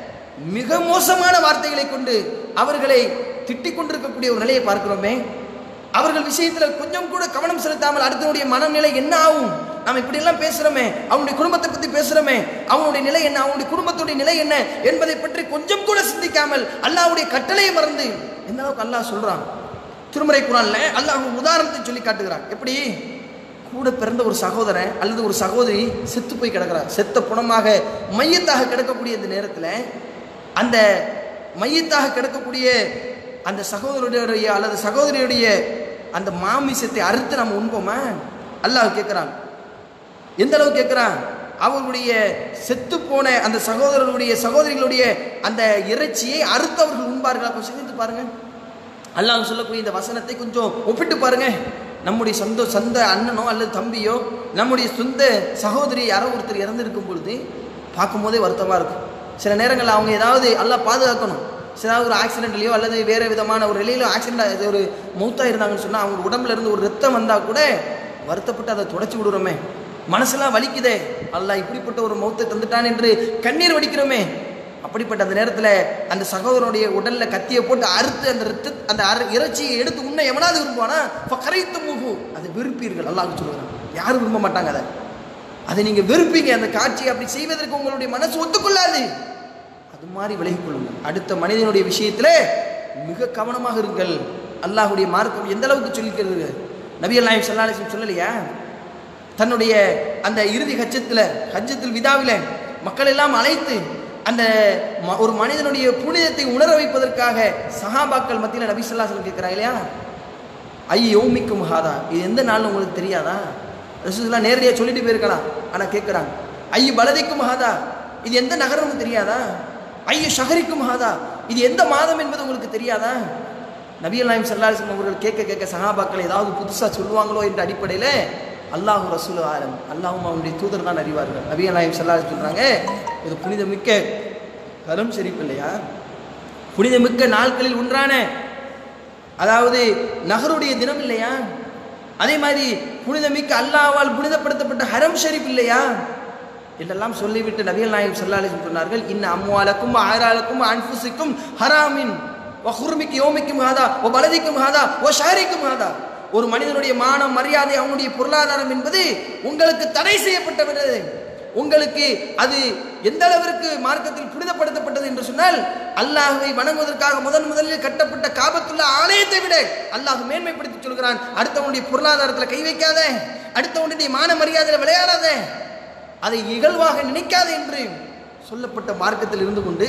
மிக மோசமான வார்த்தைகளை கொண்டு அவர்களை திட்டிக் கொண்டிருக்கக்கூடிய ஒரு நிலையை பார்க்கிறோமே அவர்கள் விஷயத்தில் கொஞ்சம் கூட கவனம் செலுத்தாமல் அடுத்தவனுடைய மனநிலை என்ன ஆகும் நாம் இப்படியெல்லாம் பேசுகிறோமே அவனுடைய குடும்பத்தை பற்றி பேசுகிறோமே அவனுடைய நிலை என்ன அவனுடைய குடும்பத்துடைய நிலை என்ன என்பதை பற்றி கொஞ்சம் கூட சிந்திக்காமல் அல்லாஹ்வுடைய கட்டளையை மறந்து எந்த அளவுக்கு அல்லாஹ் சொல்கிறான் திருமறை குரான்ல அல்லாஹ் ஒரு உதாரணத்தை சொல்லி காட்டுகிறான் எப்படி கூட பிறந்த ஒரு சகோதரன் அல்லது ஒரு சகோதரி செத்து போய் கிடக்கிறார் செத்த புணமாக மையத்தாக கிடக்கக்கூடிய இந்த நேரத்தில் அந்த மையத்தாக கிடக்கக்கூடிய அந்த சகோதரருடைய அல்லது சகோதரியுடைய அந்த மாமிசத்தை அறுத்து நம்ம உண்போமா அல்லாஹ் கேட்குறான் எந்த அளவு கேட்குறான் அவர்களுடைய செத்து போன அந்த சகோதரர்களுடைய சகோதரிகளுடைய அந்த இறைச்சியை அறுத்தவர்கள் உண்பார்கள் அப்போ சிந்தித்து பாருங்க அல்லாஹ் சொல்லக்கூடிய இந்த வசனத்தை கொஞ்சம் ஒப்பிட்டு பாருங்க நம்முடைய சொந்த சொந்த அண்ணனோ அல்லது தம்பியோ நம்முடைய சொந்த சகோதரி யாரோ ஒருத்தர் இறந்திருக்கும் பொழுது பார்க்கும்போதே வருத்தமாக இருக்கும் சில நேரங்களில் அவங்க ஏதாவது எல்லாம் பாதுகாக்கணும் சில ஒரு ஆக்சிடென்ட்லையோ அல்லது வேறு விதமான ஒரு நிலையிலோ ஆக்சிடென்ட் ஒரு மௌத்தாக இருந்தாங்கன்னு சொன்னால் அவங்க உடம்புல இருந்து ஒரு ரத்தம் வந்தால் கூட வருத்தப்பட்டு அதை தொடச்சி விடுறோமே மனசெல்லாம் வலிக்குதே அல்லாஹ் இப்படிப்பட்ட ஒரு மௌத்தை தந்துட்டான் என்று கண்ணீர் வடிக்கிறோமே அப்படிப்பட்ட அந்த நேரத்தில் அந்த சகோதரனுடைய உடல்ல கத்தியை போட்டு அறுத்து அந்த ரத்த அந்த அர இறைச்சியை எடுத்து உன்னை எவனாவது விரும்புவானா இப்போ கரைத்து முகு அதை வெறுப்பீர்கள் அல்லாஹ் சொல்லுவாங்க யாரும் விரும்ப மாட்டாங்க அதை அதை நீங்கள் வெறுப்பீங்க அந்த காட்சியை அப்படி செய்வதற்கு உங்களுடைய மனசு ஒத்துக்கொள்ளாது அது மாதிரி விலகிக் கொள்ளுங்கள் அடுத்த மனிதனுடைய விஷயத்தில் மிக கவனமாக இருங்கள் அல்லாஹுடைய மார்க்கம் எந்த அளவுக்கு சொல்லிக்கிறது நபிகள் நாயம் சல்லாஹம் சொல்லலையா தன்னுடைய அந்த இறுதி ஹஜ்ஜத்தில் ஹஜ்ஜத்தில் விதாவில் மக்கள் எல்லாம் அழைத்து அந்த ம- ஒரு மனிதனுடைய புனிதத்தை உணர வைப்பதற்காக சஹாபாக்கள் மத்தியில் நபி சொல்லாசலம் கேட்குறாங்க இல்லையா ஐ யோமிக்கும் ஹாதா இது எந்த நாள்னு உங்களுக்கு தெரியாதா ரசூலுல்லாஹ் நேரடியாக சொல்லிட்டு போயிருக்கலாம் ஆனால் கேட்குறாங்க ஐ பலதிக்கும் ஹாதா இது எந்த நகரம்னு தெரியாதா ஐய ஷஹரிக்கும் ஹாதா இது எந்த மாதம் என்பது உங்களுக்கு தெரியாதா நபிகள் நாயம் சல்லாஹம் அவர்கள் கேட்க கேட்க சஹாபாக்கள் ஏதாவது புதுசாக சொல்லுவாங்களோ என்ற அடிப்படையில் அல்லாஹு ரசூல் ஆலம் அல்லாஹும் அவனுடைய தூதர் தான் அறிவார்கள் நபிகள் நாயம் சல்லாஹ் சொல்கிறாங்க இது புனிதமிக்க கரும் ஷெரீப் இல்லையா புனிதமிக்க நாட்களில் ஒன்றான அதாவது நகருடைய தினம் இல்லையா அதே மாதிரி புனிதமிக்க அல்லாஹ்வால் புனிதப்படுத்தப்பட்ட ஹரம் ஷரீப் இல்லையா இதெல்லாம் சொல்லிவிட்டு நபிகள் நாயகம் ஸல்லல்லாஹு அலைஹி வஸல்லம் சொன்னார்கள் இன்ன அம்வாலக்கும் ஆராலக்கும் அன்ஃபுசிக்கும் ஹராமின் வ ஹுர்மிக்கு யோமிக்கும் ஹாதா வ பலதிக்கும் ஹாதா வ ஷஹரிக்கும் ஹாதா ஒரு மனிதனுடைய மானம் மரியாதை அவனுடைய பொருளாதாரம் என்பது உங்களுக்கு தடை செய்யப்பட்டது உங்களுக்கு அது எந்த அளவிற்கு மார்க்கத்தில் புனிதப்படுத்தப்பட்டது என்று சொன்னால் அல்லாஹ்வை வணங்குவதற்காக முதன் முதலில் கட்டப்பட்ட காபத்துள்ள ஆலயத்தை விட அல்லாஹ் மேன்மைப்படுத்தி சொல்கிறான் அடுத்தவனுடைய பொருளாதாரத்தில் கை வைக்காத அடுத்தவனுடைய மான மரியாதையில் விளையாடாத அதை இகழ்வாக நினைக்காத என்று சொல்லப்பட்ட மார்க்கத்தில் இருந்து கொண்டு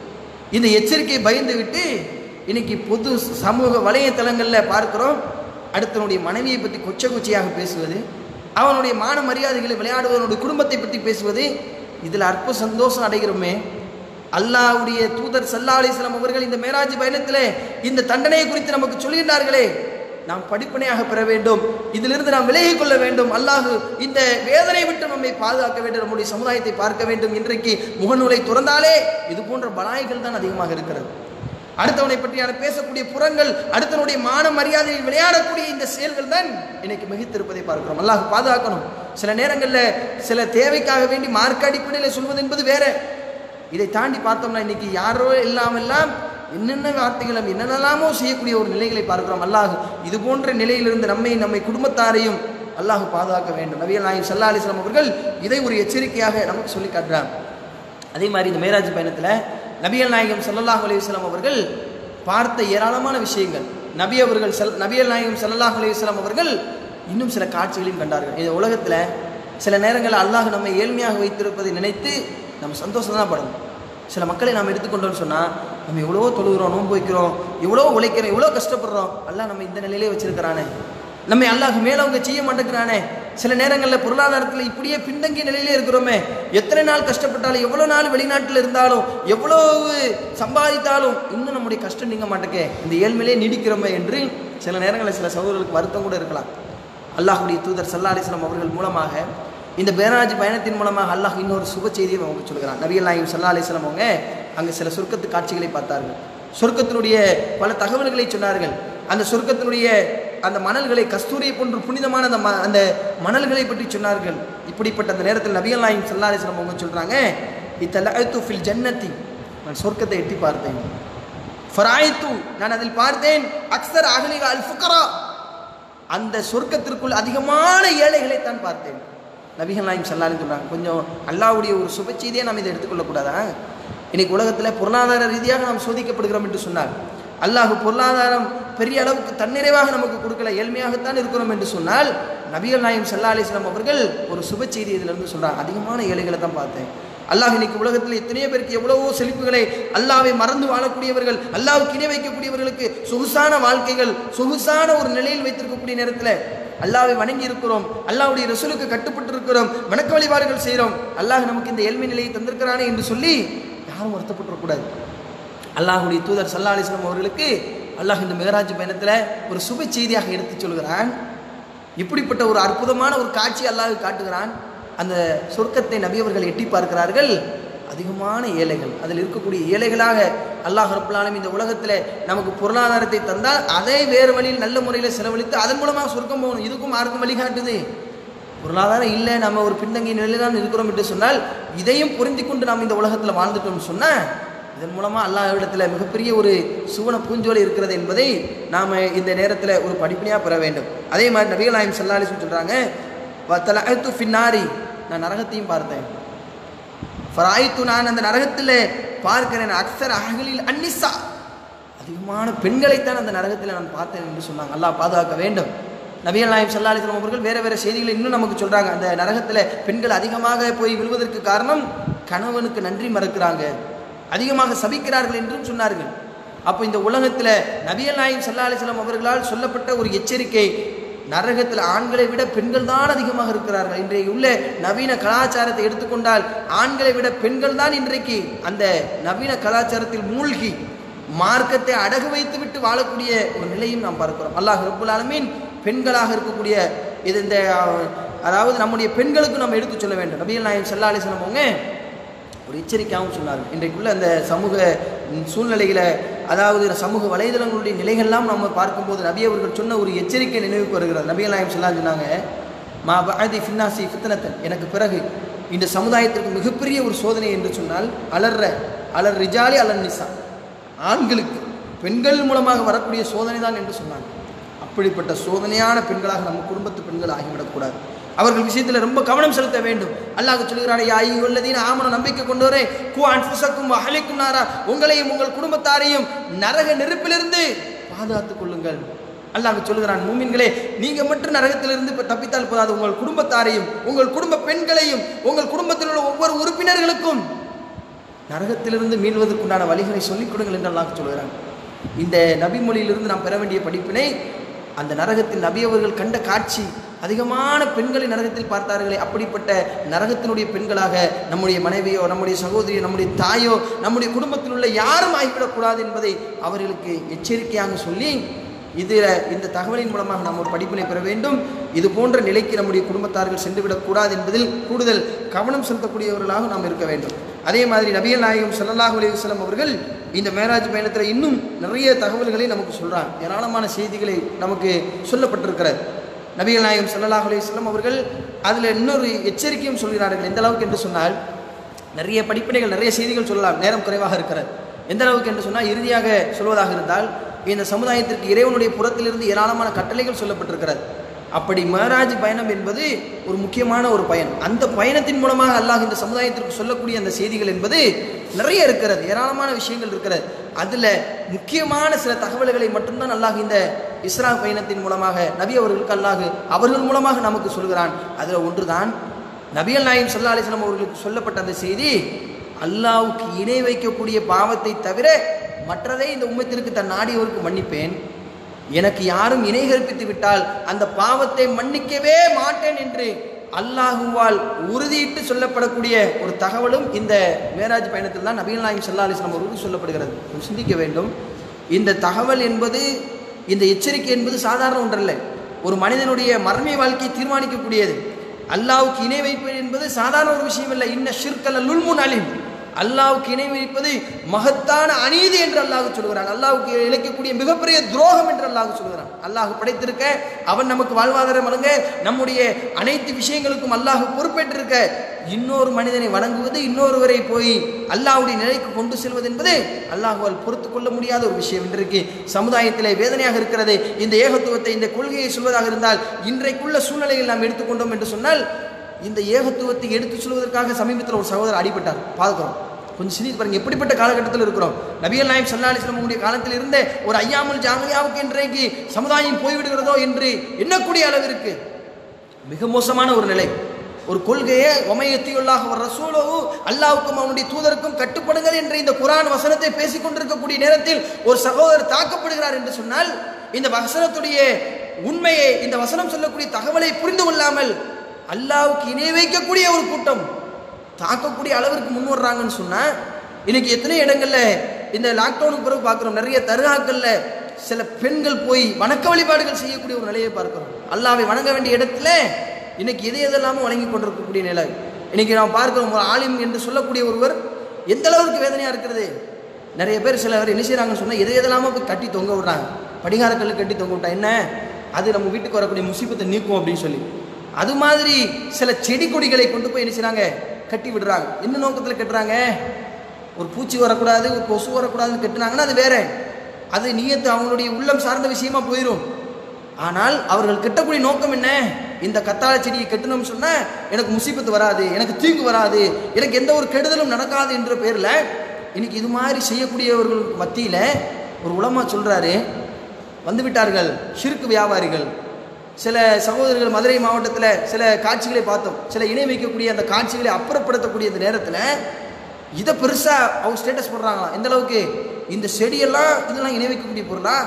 இந்த எச்சரிக்கையை பயந்து விட்டு இன்னைக்கு பொது சமூக வலைத்தளங்களில் பார்க்கிறோம் அடுத்தவனுடைய மனைவியை பற்றி கொச்ச கொச்சையாக பேசுவது அவனுடைய மான மரியாதைகளை விளையாடுவதனுடைய குடும்பத்தை பற்றி பேசுவது இதில் அற்ப சந்தோஷம் அடைகிறோமே அல்லாஹ்வுடைய தூதர் சல்லா அலிஸ்லாம் அவர்கள் இந்த மேராஜ் பயணத்திலே இந்த தண்டனையை குறித்து நமக்கு சொல்கின்றார்களே நாம் படிப்பனையாக பெற வேண்டும் இதிலிருந்து நாம் விலகிக் கொள்ள வேண்டும் அல்லாஹ் இந்த வேதனை விட்டு நம்மை பாதுகாக்க வேண்டும் நம்முடைய சமுதாயத்தை பார்க்க வேண்டும் இன்றைக்கு முகநூலை துறந்தாலே இது போன்ற பலாய்கள் தான் அதிகமாக இருக்கிறது அடுத்தவனை பற்றியான பேசக்கூடிய புறங்கள் அடுத்தவனுடைய மான மரியாதையை விளையாடக்கூடிய இந்த செயல்கள் தான் இன்னைக்கு மிகுத்திருப்பதை பார்க்கிறோம் அல்லாஹ் பாதுகாக்கணும் சில நேரங்களில் சில தேவைக்காக வேண்டி மார்க்க அடிப்படையில் சொல்வது என்பது வேற இதை தாண்டி பார்த்தோம்னா இன்னைக்கு யாரோ இல்லாமெல்லாம் என்னென்ன வார்த்தைகள் நம்ம என்னென்னலாமோ செய்யக்கூடிய ஒரு நிலைகளை பார்க்கிறோம் அல்லாஹ் இது போன்ற நிலையிலிருந்து நம்மை நம்மை குடும்பத்தாரையும் அல்லாஹ் பாதுகாக்க வேண்டும் நபிகள் நாயகம் சல்லா அலிஸ்லாம் அவர்கள் இதை ஒரு எச்சரிக்கையாக நமக்கு சொல்லி காட்டுறாங்க அதே மாதிரி இந்த மேராஜ் பயணத்தில் நபிகள் நாயகம் ஸல்லல்லாஹு அலைஹி வஸல்லம் அவர்கள் பார்த்த ஏராளமான விஷயங்கள் நபி அவர்கள் செல் நபிகள் நாயகம் ஸல்லல்லாஹு அலைஹி வஸல்லம் அவர்கள் இன்னும் சில காட்சிகளையும் கண்டார்கள் இந்த உலகத்தில் சில நேரங்களில் அல்லாஹ் நம்மை ஏழ்மையாக வைத்திருப்பதை நினைத்து நம்ம சந்தோஷம் தான் படணும் சில மக்களை நாம் எடுத்துக்கொண்டோம்னு சொன்னால் நம்ம எவ்வளோ தொழுகிறோம் நோன்பு வைக்கிறோம் எவ்வளோ உழைக்கிறோம் எவ்வளோ கஷ்டப்படுறோம் அல்லாஹ் நம்ம இந்த நிலையிலே வச்சிருக்கிறானே நம்மை அல்லாஹ் மேலவங்க செய்ய மாட்டேங்கிறானே சில நேரங்களில் பொருளாதாரத்தில் இப்படியே பின்தங்கிய நிலையிலே இருக்கிறோமே எத்தனை நாள் கஷ்டப்பட்டாலும் எவ்வளோ நாள் வெளிநாட்டில் இருந்தாலும் எவ்வளவு சம்பாதித்தாலும் இன்னும் நம்முடைய கஷ்டம் நீங்க மாட்டேங்க இந்த ஏழ்மையிலே நீடிக்கிறோமே என்று சில நேரங்களில் சில சகோதரர்களுக்கு வருத்தம் கூட இருக்கலாம் அல்லாஹுடைய தூதர் சல்லா அலிஸ்லாம் அவர்கள் மூலமாக இந்த பேராஜ் பயணத்தின் மூலமாக அல்லாஹ் இன்னொரு சுப செய்தியை அவங்க சொல்கிறான் நபிகள் நாயகம் சல்லா அலிஸ்லாம் அவங்க அங்கே சில சொர்க்கத்து காட்சிகளை பார்த்தார்கள் சொர்க்கத்தினுடைய பல தகவல்களை சொன்னார்கள் அந்த சொர்க்கத்தினுடைய அந்த மணல்களை கஸ்தூரியை போன்று புனிதமான அந்த ம அந்த மணல்களை பற்றி சொன்னார்கள் இப்படிப்பட்ட அந்த நேரத்தில் நபிகள் நாயகம் சல்லா அலிஸ்லாம் அவங்க சொல்கிறாங்க இத்தலத்து ஃபில் ஜன்னத்தி நான் சொர்க்கத்தை எட்டி பார்த்தேன் ஃபராய்த்து நான் அதில் பார்த்தேன் அக்சர் அகலிக அல் ஃபுக்கரா அந்த சொர்க்கத்திற்குள் அதிகமான ஏழைகளை தான் பார்த்தேன் நபிகள் நாயம் சல்லான்னு சொல்கிறாங்க கொஞ்சம் அல்லாவுடைய ஒரு சுப செய்தியை நாம் இதை எடுத்துக்கொள்ளக்கூடாதா இன்னைக்கு உலகத்தில் பொருளாதார ரீதியாக நாம் சோதிக்கப்படுகிறோம் என்று சொன்னார் அல்லாஹ் பொருளாதாரம் பெரிய அளவுக்கு தன்னிறைவாக நமக்கு கொடுக்கல ஏழ்மையாகத்தான் இருக்கிறோம் என்று சொன்னால் நபிகள் நாயம் சல்லா அலிஸ்லாம் அவர்கள் ஒரு சுப செய்தி இதிலிருந்து சொல்கிறாங்க அதிகமான ஏழைகளை தான் பார்த்தேன் அல்லாஹ் இன்னைக்கு உலகத்தில் எத்தனையோ பேருக்கு எவ்வளவோ செழிப்புகளை அல்லாவை மறந்து வாழக்கூடியவர்கள் அல்லாவுக்கு இணை வைக்கக்கூடியவர்களுக்கு சொகுசான வாழ்க்கைகள் சொகுசான ஒரு நிலையில் வைத்திருக்கக்கூடிய நேரத்தில் அல்லாவை வணங்கி இருக்கிறோம் அல்லாவுடைய ரசூலுக்கு கட்டுப்பட்டு இருக்கிறோம் வணக்க வழிபாடுகள் செய்கிறோம் அல்லாஹ் நமக்கு இந்த ஏழ்மை நிலையை தந்திருக்கிறானே என்று சொல்லி யாரும் வருத்தப்பட்டுறக்கூடாது அல்லாஹுடைய தூதர் சல்லா அலிஸ்லாம் அவர்களுக்கு அல்லாஹ் இந்த மேராஜ் பயணத்தில் ஒரு சுப செய்தியாக எடுத்து சொல்கிறான் இப்படிப்பட்ட ஒரு அற்புதமான ஒரு காட்சி அல்லாஹ் காட்டுகிறான் அந்த சொர்க்கத்தை நபியவர்கள் எட்டி பார்க்கிறார்கள் அதிகமான ஏழைகள் அதில் இருக்கக்கூடிய ஏழைகளாக அல்லாஹ் ரப்புல்லாலும் இந்த உலகத்தில் நமக்கு பொருளாதாரத்தை தந்தால் அதை வேறு வழியில் நல்ல முறையில் செலவழித்து அதன் மூலமாக சொர்க்கம் போகணும் இதுக்கும் யாருக்கும் வழிகாட்டுது பொருளாதாரம் இல்லை நம்ம ஒரு பின்தங்கிய நிலையில் தான் இருக்கிறோம் என்று சொன்னால் இதையும் பொருந்தி கொண்டு நாம் இந்த உலகத்தில் வாழ்ந்துட்டோம்னு சொன்னால் இதன் மூலமாக அல்லாஹ்விடத்தில் மிகப்பெரிய ஒரு சுவன பூஞ்சோலை இருக்கிறது என்பதை நாம் இந்த நேரத்தில் ஒரு படிப்பினையாக பெற வேண்டும் அதே மாதிரி நபிகள் நாயம் சல்லாலிசன் சொல்கிறாங்க வத்தலத்து ஃபின்னாரி நான் நரகத்தையும் பார்த்தேன் ஃபராய்த்து நான் அந்த நரகத்தில் பார்க்கிறேன் அக்சர் அகலில் அன்னிசா அதிகமான பெண்களைத்தான் அந்த நரகத்தில் நான் பார்த்தேன் என்று சொன்னாங்க அல்லாஹ் பாதுகாக்க வேண்டும் நபிகள் நாயம் சல்லாலிசலம் அவர்கள் வேறு வேறு செய்திகளை இன்னும் நமக்கு சொல்கிறாங்க அந்த நரகத்தில் பெண்கள் அதிகமாக போய் விழுவதற்கு காரணம் கணவனுக்கு நன்றி மறக்கிறாங்க அதிகமாக சபிக்கிறார்கள் என்றும் சொன்னார்கள் அப்போ இந்த உலகத்தில் நபிகள் நாயம் சல்லா அலிஸ்லாம் அவர்களால் சொல்லப்பட்ட ஒரு எச்சரிக்கை நரகத்தில் ஆண்களை விட பெண்கள் தான் அதிகமாக இருக்கிறார்கள் இன்றைய உள்ள நவீன கலாச்சாரத்தை எடுத்துக்கொண்டால் ஆண்களை விட பெண்கள் தான் இன்றைக்கு அந்த நவீன கலாச்சாரத்தில் மூழ்கி மார்க்கத்தை அடகு வைத்து விட்டு வாழக்கூடிய ஒரு நிலையும் நாம் பார்க்கிறோம் அல்லாஹ் ரப்புல் ஆலமீன் பெண்களாக இருக்கக்கூடிய இது இந்த அஹ், அதாவது நம்முடைய பெண்களுக்கு நம்ம எடுத்து சொல்ல வேண்டும் நபிகள் நாயம் சல்லா அலிஸ்லாம் அவங்க ஒரு எச்சரிக்கையாகவும் சொன்னார்கள் இன்றைக்குள்ள அந்த சமூக சூழ்நிலைகளை அதாவது சமூக வலைதளங்களுடைய நிலைகள்லாம் நம்ம பார்க்கும்போது நபி அவர்கள் சொன்ன ஒரு எச்சரிக்கை நினைவுக்கு வருகிறது நபிகள் நாயம் சொல்லா சொன்னாங்க மா பாதி ஃபின்னாசி ஃபித்தனத்தன் எனக்கு பிறகு இந்த சமுதாயத்திற்கு மிகப்பெரிய ஒரு சோதனை என்று சொன்னால் அலர்ற அலர் ரிஜாலி அலர் நிசா ஆண்களுக்கு பெண்கள் மூலமாக வரக்கூடிய சோதனை தான் என்று சொன்னாங்க அப்படிப்பட்ட சோதனையான பெண்களாக நம்ம குடும்பத்து பெண்கள் ஆகிவிடக்கூடாது அவர்கள் விஷயத்தில் ரொம்ப கவனம் செலுத்த வேண்டும் அல்லாஹ் சொல்கிறான் யா ஐயுள்ளதீன ஆமன நம்பிக்கை கொண்டவரே கு அன்புசக்கும் அகலிக்கும் நாரா உங்களையும் உங்கள் குடும்பத்தாரையும் நரக நெருப்பிலிருந்து பாதுகாத்துக் கொள்ளுங்கள் அல்லாஹ் சொல்கிறான் மூமின்களே நீங்க மட்டும் நரகத்திலிருந்து இப்ப தப்பித்தால் போதாது உங்கள் குடும்பத்தாரையும் உங்கள் குடும்ப பெண்களையும் உங்கள் குடும்பத்தில் உள்ள ஒவ்வொரு உறுப்பினர்களுக்கும் நரகத்திலிருந்து மீள்வதற்குண்டான வழிகளை சொல்லிக் கொடுங்கள் என்று அல்லாஹ் சொல்கிறான் இந்த நபிமொழியிலிருந்து நாம் பெற வேண்டிய படிப்பினை அந்த நரகத்தில் நபி அவர்கள் கண்ட காட்சி அதிகமான பெண்களை நரகத்தில் பார்த்தார்களே அப்படிப்பட்ட நரகத்தினுடைய பெண்களாக நம்முடைய மனைவியோ நம்முடைய சகோதரியோ நம்முடைய தாயோ நம்முடைய குடும்பத்தில் உள்ள யாரும் ஆகிவிடக்கூடாது என்பதை அவர்களுக்கு எச்சரிக்கையாக சொல்லி இதில் இந்த தகவலின் மூலமாக நாம் ஒரு படிப்பினை பெற வேண்டும் இது போன்ற நிலைக்கு நம்முடைய குடும்பத்தார்கள் சென்றுவிடக்கூடாது என்பதில் கூடுதல் கவனம் செலுத்தக்கூடியவர்களாக நாம் இருக்க வேண்டும் அதே மாதிரி நபிகள் நாயகம் ஸல்லல்லாஹு அலைஹி வஸல்லம் அவர்கள் இந்த மேராஜ் பயணத்தில் இன்னும் நிறைய தகவல்களை நமக்கு சொல்கிறாங்க ஏராளமான செய்திகளை நமக்கு சொல்லப்பட்டிருக்கிறது நபிகள் நாயகம் ஸல்லல்லாஹு அலைஹி வஸல்லம் அவர்கள் அதில் இன்னொரு எச்சரிக்கையும் சொல்கிறார்கள் எந்த அளவுக்கு என்று சொன்னால் நிறைய படிப்பினைகள் நிறைய செய்திகள் சொல்லலாம் நேரம் குறைவாக இருக்கிறது எந்த அளவுக்கு என்று சொன்னால் இறுதியாக சொல்வதாக இருந்தால் இந்த சமுதாயத்திற்கு இறைவனுடைய புறத்திலிருந்து ஏராளமான கட்டளைகள் சொல்லப்பட்டிருக்கிறது அப்படி மேராஜ் பயணம் என்பது ஒரு முக்கியமான ஒரு பயன் அந்த பயணத்தின் மூலமாக அல்லாஹ் இந்த சமுதாயத்திற்கு சொல்லக்கூடிய அந்த செய்திகள் என்பது நிறைய இருக்கிறது ஏராளமான விஷயங்கள் இருக்கிறது அதில் முக்கியமான சில தகவல்களை மட்டும்தான் அல்லாஹ் இந்த இஸ்ரா பயணத்தின் மூலமாக நபி அவர்களுக்கு அல்லாஹ் அவர்கள் மூலமாக நமக்கு சொல்கிறான் அதில் ஒன்றுதான் நபிகள் நாயம் சல்லா அலிஸ்லாம் அவர்களுக்கு சொல்லப்பட்ட அந்த செய்தி அல்லாவுக்கு இணை வைக்கக்கூடிய பாவத்தை தவிர மற்றதை இந்த உம்மத்திற்கு தன் நாடியவருக்கு மன்னிப்பேன் எனக்கு யாரும் இணை கற்பித்து விட்டால் அந்த பாவத்தை மன்னிக்கவே மாட்டேன் என்று அல்லாஹுவால் உறுதியிட்டு சொல்லப்படக்கூடிய ஒரு தகவலும் இந்த மேராஜ் பயணத்தில் தான் நபிகள் நாயம் சல்லா அலிஸ்லாம் அவர்களுக்கு சொல்லப்படுகிறது கொஞ்சம் சிந்திக்க வேண்டும் இந்த தகவல் என்பது இந்த எச்சரிக்கை என்பது சாதாரண ஒன்றல்ல ஒரு மனிதனுடைய மர்மை வாழ்க்கையை தீர்மானிக்கக்கூடியது அல்லாவுக்கு இணை வைப்பது என்பது சாதாரண ஒரு விஷயம் இல்லை இன்ன ஷிர்கல் லுல்முன் அலிம் அல்லாவுக்கு இணை வைப்பது மகத்தான அநீதி என்று அல்லாஹ் சொல்கிறான் அல்லாவுக்கு இழைக்கக்கூடிய மிகப்பெரிய துரோகம் என்று அல்லாஹ் சொல்கிறான் அல்லாஹ் படைத்திருக்க அவன் நமக்கு வாழ்வாதாரம் வழங்க நம்முடைய அனைத்து விஷயங்களுக்கும் அல்லாஹ் பொறுப்பேற்றிருக்க இன்னொரு மனிதனை வணங்குவது இன்னொருவரை போய் அல்லாஹ்வுடைய நிலைக்கு கொண்டு செல்வது என்பது அல்லாஹுவால் பொறுத்து கொள்ள முடியாத ஒரு விஷயம் இன்றைக்கு சமுதாயத்திலே வேதனையாக இருக்கிறது இந்த ஏகத்துவத்தை இந்த கொள்கையை சொல்வதாக இருந்தால் இன்றைக்குள்ள சூழ்நிலையில் நாம் எடுத்துக்கொண்டோம் என்று சொன்னால் இந்த ஏகத்துவத்தை எடுத்து சொல்வதற்காக சமீபத்தில் ஒரு சகோதரர் அடிபட்டார் பார்க்கிறோம் கொஞ்சம் சிந்தித்து பாருங்க எப்படிப்பட்ட காலகட்டத்தில் இருக்கிறோம் நபிகள் நாயம் சல்லா அலிஸ்லாமுடைய காலத்தில் இருந்த ஒரு ஐயாமுல் ஜாமியாவுக்கு இன்றைக்கு சமுதாயம் போய்விடுகிறதோ என்று எண்ணக்கூடிய அளவிற்கு மிக மோசமான ஒரு நிலை ஒரு கொள்கையை ஒமையத்தியுள்ளாக ஒரு ரசூலோவும் அல்லாவுக்கும் அவனுடைய தூதருக்கும் கட்டுப்படுங்கள் என்ற இந்த குரான் வசனத்தை பேசிக் கொண்டிருக்கக்கூடிய நேரத்தில் ஒரு சகோதரர் தாக்கப்படுகிறார் என்று சொன்னால் இந்த வசனத்துடைய உண்மையை இந்த வசனம் சொல்லக்கூடிய தகவலை புரிந்து கொள்ளாமல் அல்லாவுக்கு இணை வைக்கக்கூடிய ஒரு கூட்டம் தாக்கக்கூடிய அளவிற்கு முன் வர்றாங்கன்னு சொன்னால் இன்னைக்கு எத்தனை இடங்கள்ல இந்த லாக்டவுனுக்கு பிறகு பார்க்குறோம் நிறைய தருகாக்கள்ல சில பெண்கள் போய் வணக்க வழிபாடுகள் செய்யக்கூடிய ஒரு நிலையை பார்க்கிறோம் அல்லாவை வணங்க வேண்டிய இடத்துல இன்னைக்கு எது எதெல்லாமும் வணங்கி கொண்டிருக்கக்கூடிய நிலை இன்னைக்கு நாம் பார்க்கிறோம் ஒரு ஆலிம் என்று சொல்லக்கூடிய ஒருவர் எந்த அளவுக்கு வேதனையாக இருக்கிறது நிறைய பேர் சிலர் என்ன செய்கிறாங்கன்னு சொன்னால் எது எதெல்லாமோ போய் கட்டி தொங்க விடுறாங்க படிகாரக்கல் கட்டி தொங்க விட்டா என்ன அது நம்ம வீட்டுக்கு வரக்கூடிய முசீபத்தை நீக்கும் அப்படின்னு சொல்லி அது மாதிரி சில செடி கொடிகளை கொண்டு போய் என்ன செய்றாங்க கட்டி விடுறாங்க என்ன நோக்கத்தில் கட்டுறாங்க ஒரு பூச்சி வரக்கூடாது ஒரு கொசு வரக்கூடாதுன்னு கட்டுனாங்கன்னா அது வேற அது நீயத்து அவங்களுடைய உள்ளம் சார்ந்த விஷயமா போயிடும் ஆனால் அவர்கள் கட்டக்கூடிய நோக்கம் என்ன இந்த கத்தாழ செடியை கட்டணும்னு சொன்னால் எனக்கு முசீபத்து வராது எனக்கு தீங்கு வராது எனக்கு எந்த ஒரு கெடுதலும் நடக்காது என்ற பேரில் இன்னைக்கு இது மாதிரி செய்யக்கூடியவர்கள் மத்தியில் ஒரு உலமா சொல்கிறாரு வந்து விட்டார்கள் ஷிர்கு வியாபாரிகள் சில சகோதரர்கள் மதுரை மாவட்டத்தில் சில காட்சிகளை பார்த்தோம் சில இணை வைக்கக்கூடிய அந்த காட்சிகளை அப்புறப்படுத்தக்கூடிய இந்த நேரத்தில் இதை பெருசாக அவங்க ஸ்டேட்டஸ் போடுறாங்களாம் எந்த அளவுக்கு இந்த செடியெல்லாம் இதெல்லாம் இணை வைக்கக்கூடிய பொருளா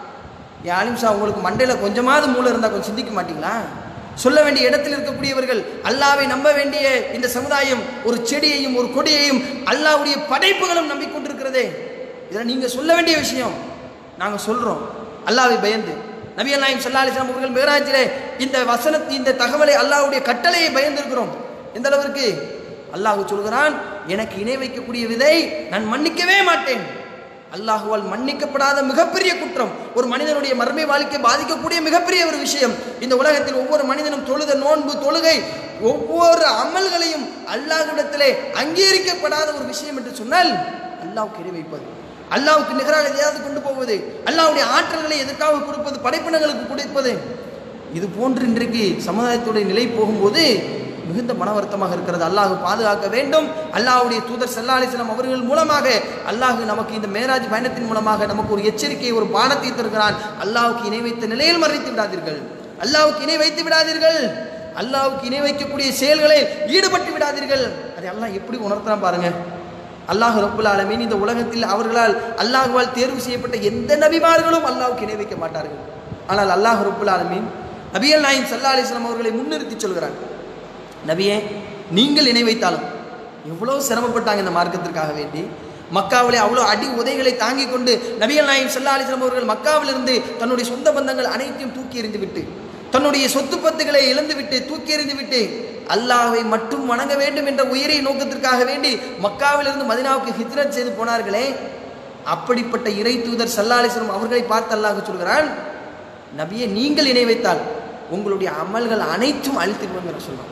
என் ஆலிம்சா உங்களுக்கு மண்டையில் கொஞ்சமாவது மூளை இருந்தால் கொஞ்சம் சிந்திக்க மாட்டீங்களா சொல்ல வேண்டிய இடத்தில் இருக்கக்கூடியவர்கள் அல்லாவை நம்ப வேண்டிய இந்த சமுதாயம் ஒரு செடியையும் ஒரு கொடியையும் அல்லாவுடைய படைப்புகளும் நம்பிக்கொண்டிருக்கிறதே இதெல்லாம் நீங்கள் சொல்ல வேண்டிய விஷயம் நாங்கள் சொல்கிறோம் அல்லாவை பயந்து நபிகள் நாயம் சல்லா அலிஸ்லாம் அவர்கள் மேராஜிலே இந்த வசனத்தை இந்த தகவலை அல்லாஹ்வுடைய கட்டளையை பயந்திருக்கிறோம் எந்த அளவிற்கு அல்லாஹ் சொல்கிறான் எனக்கு இணை வைக்கக்கூடிய விதை நான் மன்னிக்கவே மாட்டேன் அல்லாஹுவால் மன்னிக்கப்படாத மிகப்பெரிய குற்றம் ஒரு மனிதனுடைய மர்மை வாழ்க்கை பாதிக்கக்கூடிய மிகப்பெரிய ஒரு விஷயம் இந்த உலகத்தில் ஒவ்வொரு மனிதனும் தொழுத நோன்பு தொழுகை ஒவ்வொரு அமல்களையும் அல்லாஹ்விடத்திலே அங்கீகரிக்கப்படாத ஒரு விஷயம் என்று சொன்னால் அல்லாஹ்வுக்கு இணை வைப்பது அல்லாஹ்வுக்கு நிகராக எதையாவது கொண்டு போவது அல்லாஹ்வுடைய ஆற்றல்களை எதற்காக கொடுப்பது படைப்பினங்களுக்கு கொடுப்பது இது போன்று இன்றைக்கு சமுதாயத்துடைய நிலை போகும்போது மிகுந்த மன வருத்தமாக இருக்கிறது அல்லாஹ் பாதுகாக்க வேண்டும் அல்லாஹ்வுடைய தூதர் சல்லா அலிஸ்லாம் அவர்கள் மூலமாக அல்லாஹ் நமக்கு இந்த மேராஜ் பயணத்தின் மூலமாக நமக்கு ஒரு எச்சரிக்கை ஒரு பாடத்தை தருகிறான் அல்லாஹ்வுக்கு இணை வைத்த நிலையில் மறைத்து விடாதீர்கள் அல்லாஹ்வுக்கு இணை வைத்து விடாதீர்கள் அல்லாஹ்வுக்கு இணை வைக்கக்கூடிய செயல்களில் ஈடுபட்டு விடாதீர்கள் அதை அல்லாஹ் எப்படி உணர்த்துறான் பாருங்க அல்லாஹ் ரப்புல் ஆலமீன் இந்த உலகத்தில் அவர்களால் அல்லாஹ்வால் தேர்வு செய்யப்பட்ட எந்த நபிமார்களும் அல்லாஹ்வுக்கு இணை வைக்க மாட்டார்கள் ஆனால் அல்லாஹ் ரப்புல் ஆலமீன் நபியல் நாயின் சல்லா அலிஸ்லாம் அவர்களை முன்னிறுத்தி சொல்கிறான் நபியே நீங்கள் இணை வைத்தாலும் எவ்வளோ சிரமப்பட்டாங்க இந்த மார்க்கத்திற்காக வேண்டி மக்காவிலே அவ்வளோ அடி உதைகளை தாங்கிக் கொண்டு நபிகள் நாயம் சல்லா அலிஸ்லாம் அவர்கள் மக்காவிலிருந்து தன்னுடைய சொந்த பந்தங்கள் அனைத்தையும் தூக்கி எறிந்து விட்டு தன்னுடைய சொத்து பத்துகளை இழந்து விட்டு தூக்கி எறிந்து விட்டு அல்லாஹ்வை மட்டும் வணங்க வேண்டும் என்ற உயரிய நோக்கத்திற்காக வேண்டி மக்காவிலிருந்து மதினாவுக்கு ஹிஜ்ரத் செய்து போனார்களே அப்படிப்பட்ட இறை தூதர் சல்லா அலிஸ்லாம் அவர்களை பார்த்து அல்லாஹ் சொல்கிறான் நபியை நீங்கள் இணை வைத்தால் உங்களுடைய அமல்கள் அனைத்தும் அழித்துடுவாங்க சொல்றான்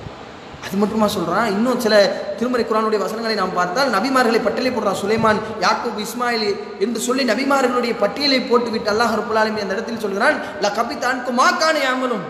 அது மட்டுமா சொல்றான் இன்னும் சில திருமறை குரானுடைய வசனங்களை நாம் பார்த்தால் நபிமார்களை பட்டியலை போடுறான் சுலைமான் யாக்கூப் இஸ்மாயில் என்று சொல்லி நபிமார்களுடைய பட்டியலை போட்டுவிட்டு அல்லாஹ் ரப்புல் ஆலமீன் அந்த இடத்தில் சொல்கிறான் ல கபித்தான் குமாக்கானே அமலும்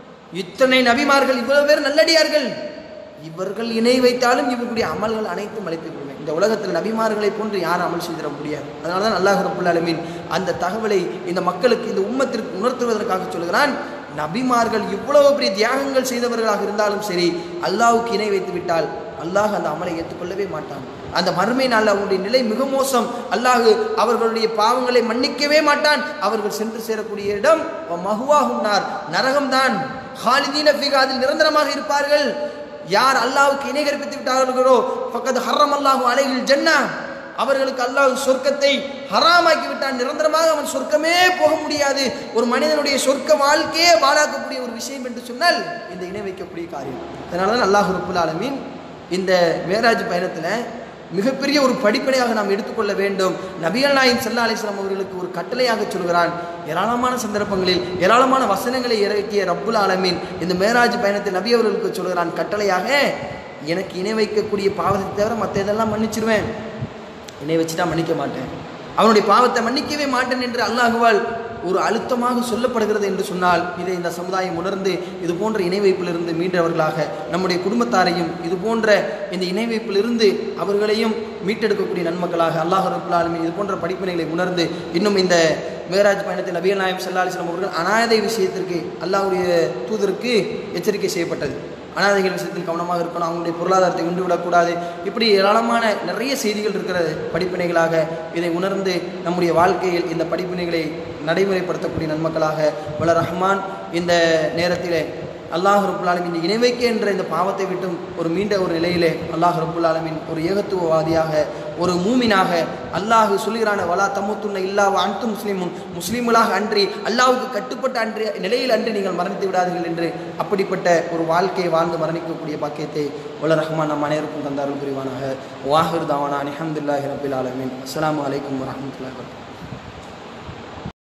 இத்தனை நபிமார்கள் இவ்வளவு பேர் நல்லடியார்கள் இவர்கள் இணை வைத்தாலும் இவர்களுடைய அமல்கள் அனைத்தும் அழைத்து கொள்வேன் இந்த உலகத்தில் நபிமார்களை போன்று யாரும் அமல் செய்திட முடியாது அதனால தான் அல்லாஹ் ரப்புல் ஆலமீன் அந்த தகவலை இந்த மக்களுக்கு இந்த உம்மத்திற்கு உணர்த்துவதற்காக சொல்கிறான் நபிமார்கள் இவ்வளவு பெரிய தியாகங்கள் செய்தவர்களாக இருந்தாலும் சரி அல்லாஹ்வுக்கு இணை வைத்து விட்டால் அல்லாஹ் அந்த அமலை ஏற்றுக்கொள்ளவே மாட்டான் அந்த மறுமை நாளில் அவருடைய நிலை மிக மோசம் அல்லாஹ் அவர்களுடைய பாவங்களை மன்னிக்கவே மாட்டான் அவர்கள் சென்று சேரக்கூடிய இடம் மகுவாகுன்னார் நரகம்தான் ஹாலிதீன ஃபீகா அதில் நிரந்தரமாக இருப்பார்கள் யார் அல்லாஹ்வுக்கு இணை கற்பித்து விட்டார்களோ பக்கத்து ஹர்ரம் அல்லாஹு அலையில் ஜன்னா அவர்களுக்கு அல்லாஹ் சொர்க்கத்தை ஹராமாக்கி விட்டான் நிரந்தரமாக அவன் சொர்க்கமே போக முடியாது ஒரு மனிதனுடைய சொர்க்க வாழ்க்கையே பாழாக்கக்கூடிய ஒரு விஷயம் என்று சொன்னால் இந்த இணை வைக்கக்கூடிய காரியம் அதனால தான் அல்லாஹ் ரப்புல் ஆலமீன் இந்த மேராஜ் பயணத்தில் மிகப்பெரிய ஒரு படிப்பனையாக நாம் எடுத்துக்கொள்ள வேண்டும் நபிகள் நாயின் சல்லா அலிஸ்லாம் அவர்களுக்கு ஒரு கட்டளையாக சொல்கிறான் ஏராளமான சந்தர்ப்பங்களில் ஏராளமான வசனங்களை இறக்கிய ரப்புல் ஆலமீன் இந்த மேராஜ் பயணத்தில் நபி அவர்களுக்கு சொல்கிறான் கட்டளையாக எனக்கு இணை வைக்கக்கூடிய பாவத்தை தவிர மற்ற இதெல்லாம் மன்னிச்சிருவேன் என்னை வச்சுட்டா மன்னிக்க மாட்டேன் அவனுடைய பாவத்தை மன்னிக்கவே மாட்டேன் என்று அல்லாஹுவால் ஒரு அழுத்தமாக சொல்லப்படுகிறது என்று சொன்னால் இதை இந்த சமுதாயம் உணர்ந்து இது போன்ற இணை வைப்பிலிருந்து மீண்டவர்களாக நம்முடைய குடும்பத்தாரையும் இது போன்ற இந்த இணை வைப்பிலிருந்து அவர்களையும் மீட்டெடுக்கக்கூடிய நன்மக்களாக அல்லாஹ் ரபுல் ஆலமீன் இது போன்ற படிப்பினைகளை உணர்ந்து இன்னும் இந்த மேராஜ் பயணத்தில் நபியல் நாயம் சல்லா அலிஸ்லாம் அவர்கள் அனாதை விஷயத்திற்கு அல்லாஹ்வுடைய தூதருக்கு எச்சரிக்கை செய்யப்பட்டது அனாதைகள் விஷயத்தில் கவனமாக இருக்கணும் அவங்களுடைய பொருளாதாரத்தை உண்டு விடக்கூடாது இப்படி ஏராளமான நிறைய செய்திகள் இருக்கிற படிப்பினைகளாக இதை உணர்ந்து நம்முடைய வாழ்க்கையில் இந்த படிப்பினைகளை நடைமுறைப்படுத்தக்கூடிய நன்மக்களாக வள ரஹ்மான் இந்த நேரத்திலே அல்லாஹ் ரபுல் ஆலமின் இணை வைக்க என்ற இந்த பாவத்தை விட்டும் ஒரு மீண்ட ஒரு நிலையிலே அல்லாஹ் ரபுல் ஆலமின் ஒரு ஏகத்துவவாதியாக ஒரு மூமினாக அல்லாஹ் சொல்கிறான வலா தமுத்துன்ன இல்லா அன்து முஸ்லீமும் முஸ்லீம்களாக அன்றி அல்லாஹ்வுக்கு கட்டுப்பட்ட அன்றி நிலையில் அன்றி நீங்கள் மரணித்து விடாதீர்கள் என்று அப்படிப்பட்ட ஒரு வாழ்க்கையை வாழ்ந்து மரணிக்கக்கூடிய பாக்கியத்தை வல்ல ரஹ்மான் நம் அனைவருக்கும் தந்தார்கள் புரிவானாக வாஹிர் தாவானா அனிஹம்துல்லாஹி ரபில் ஆலமின் அஸ்ஸலாமு அலைக்கும் வரஹ்மத்துல்லாஹி வபரகாத்துஹு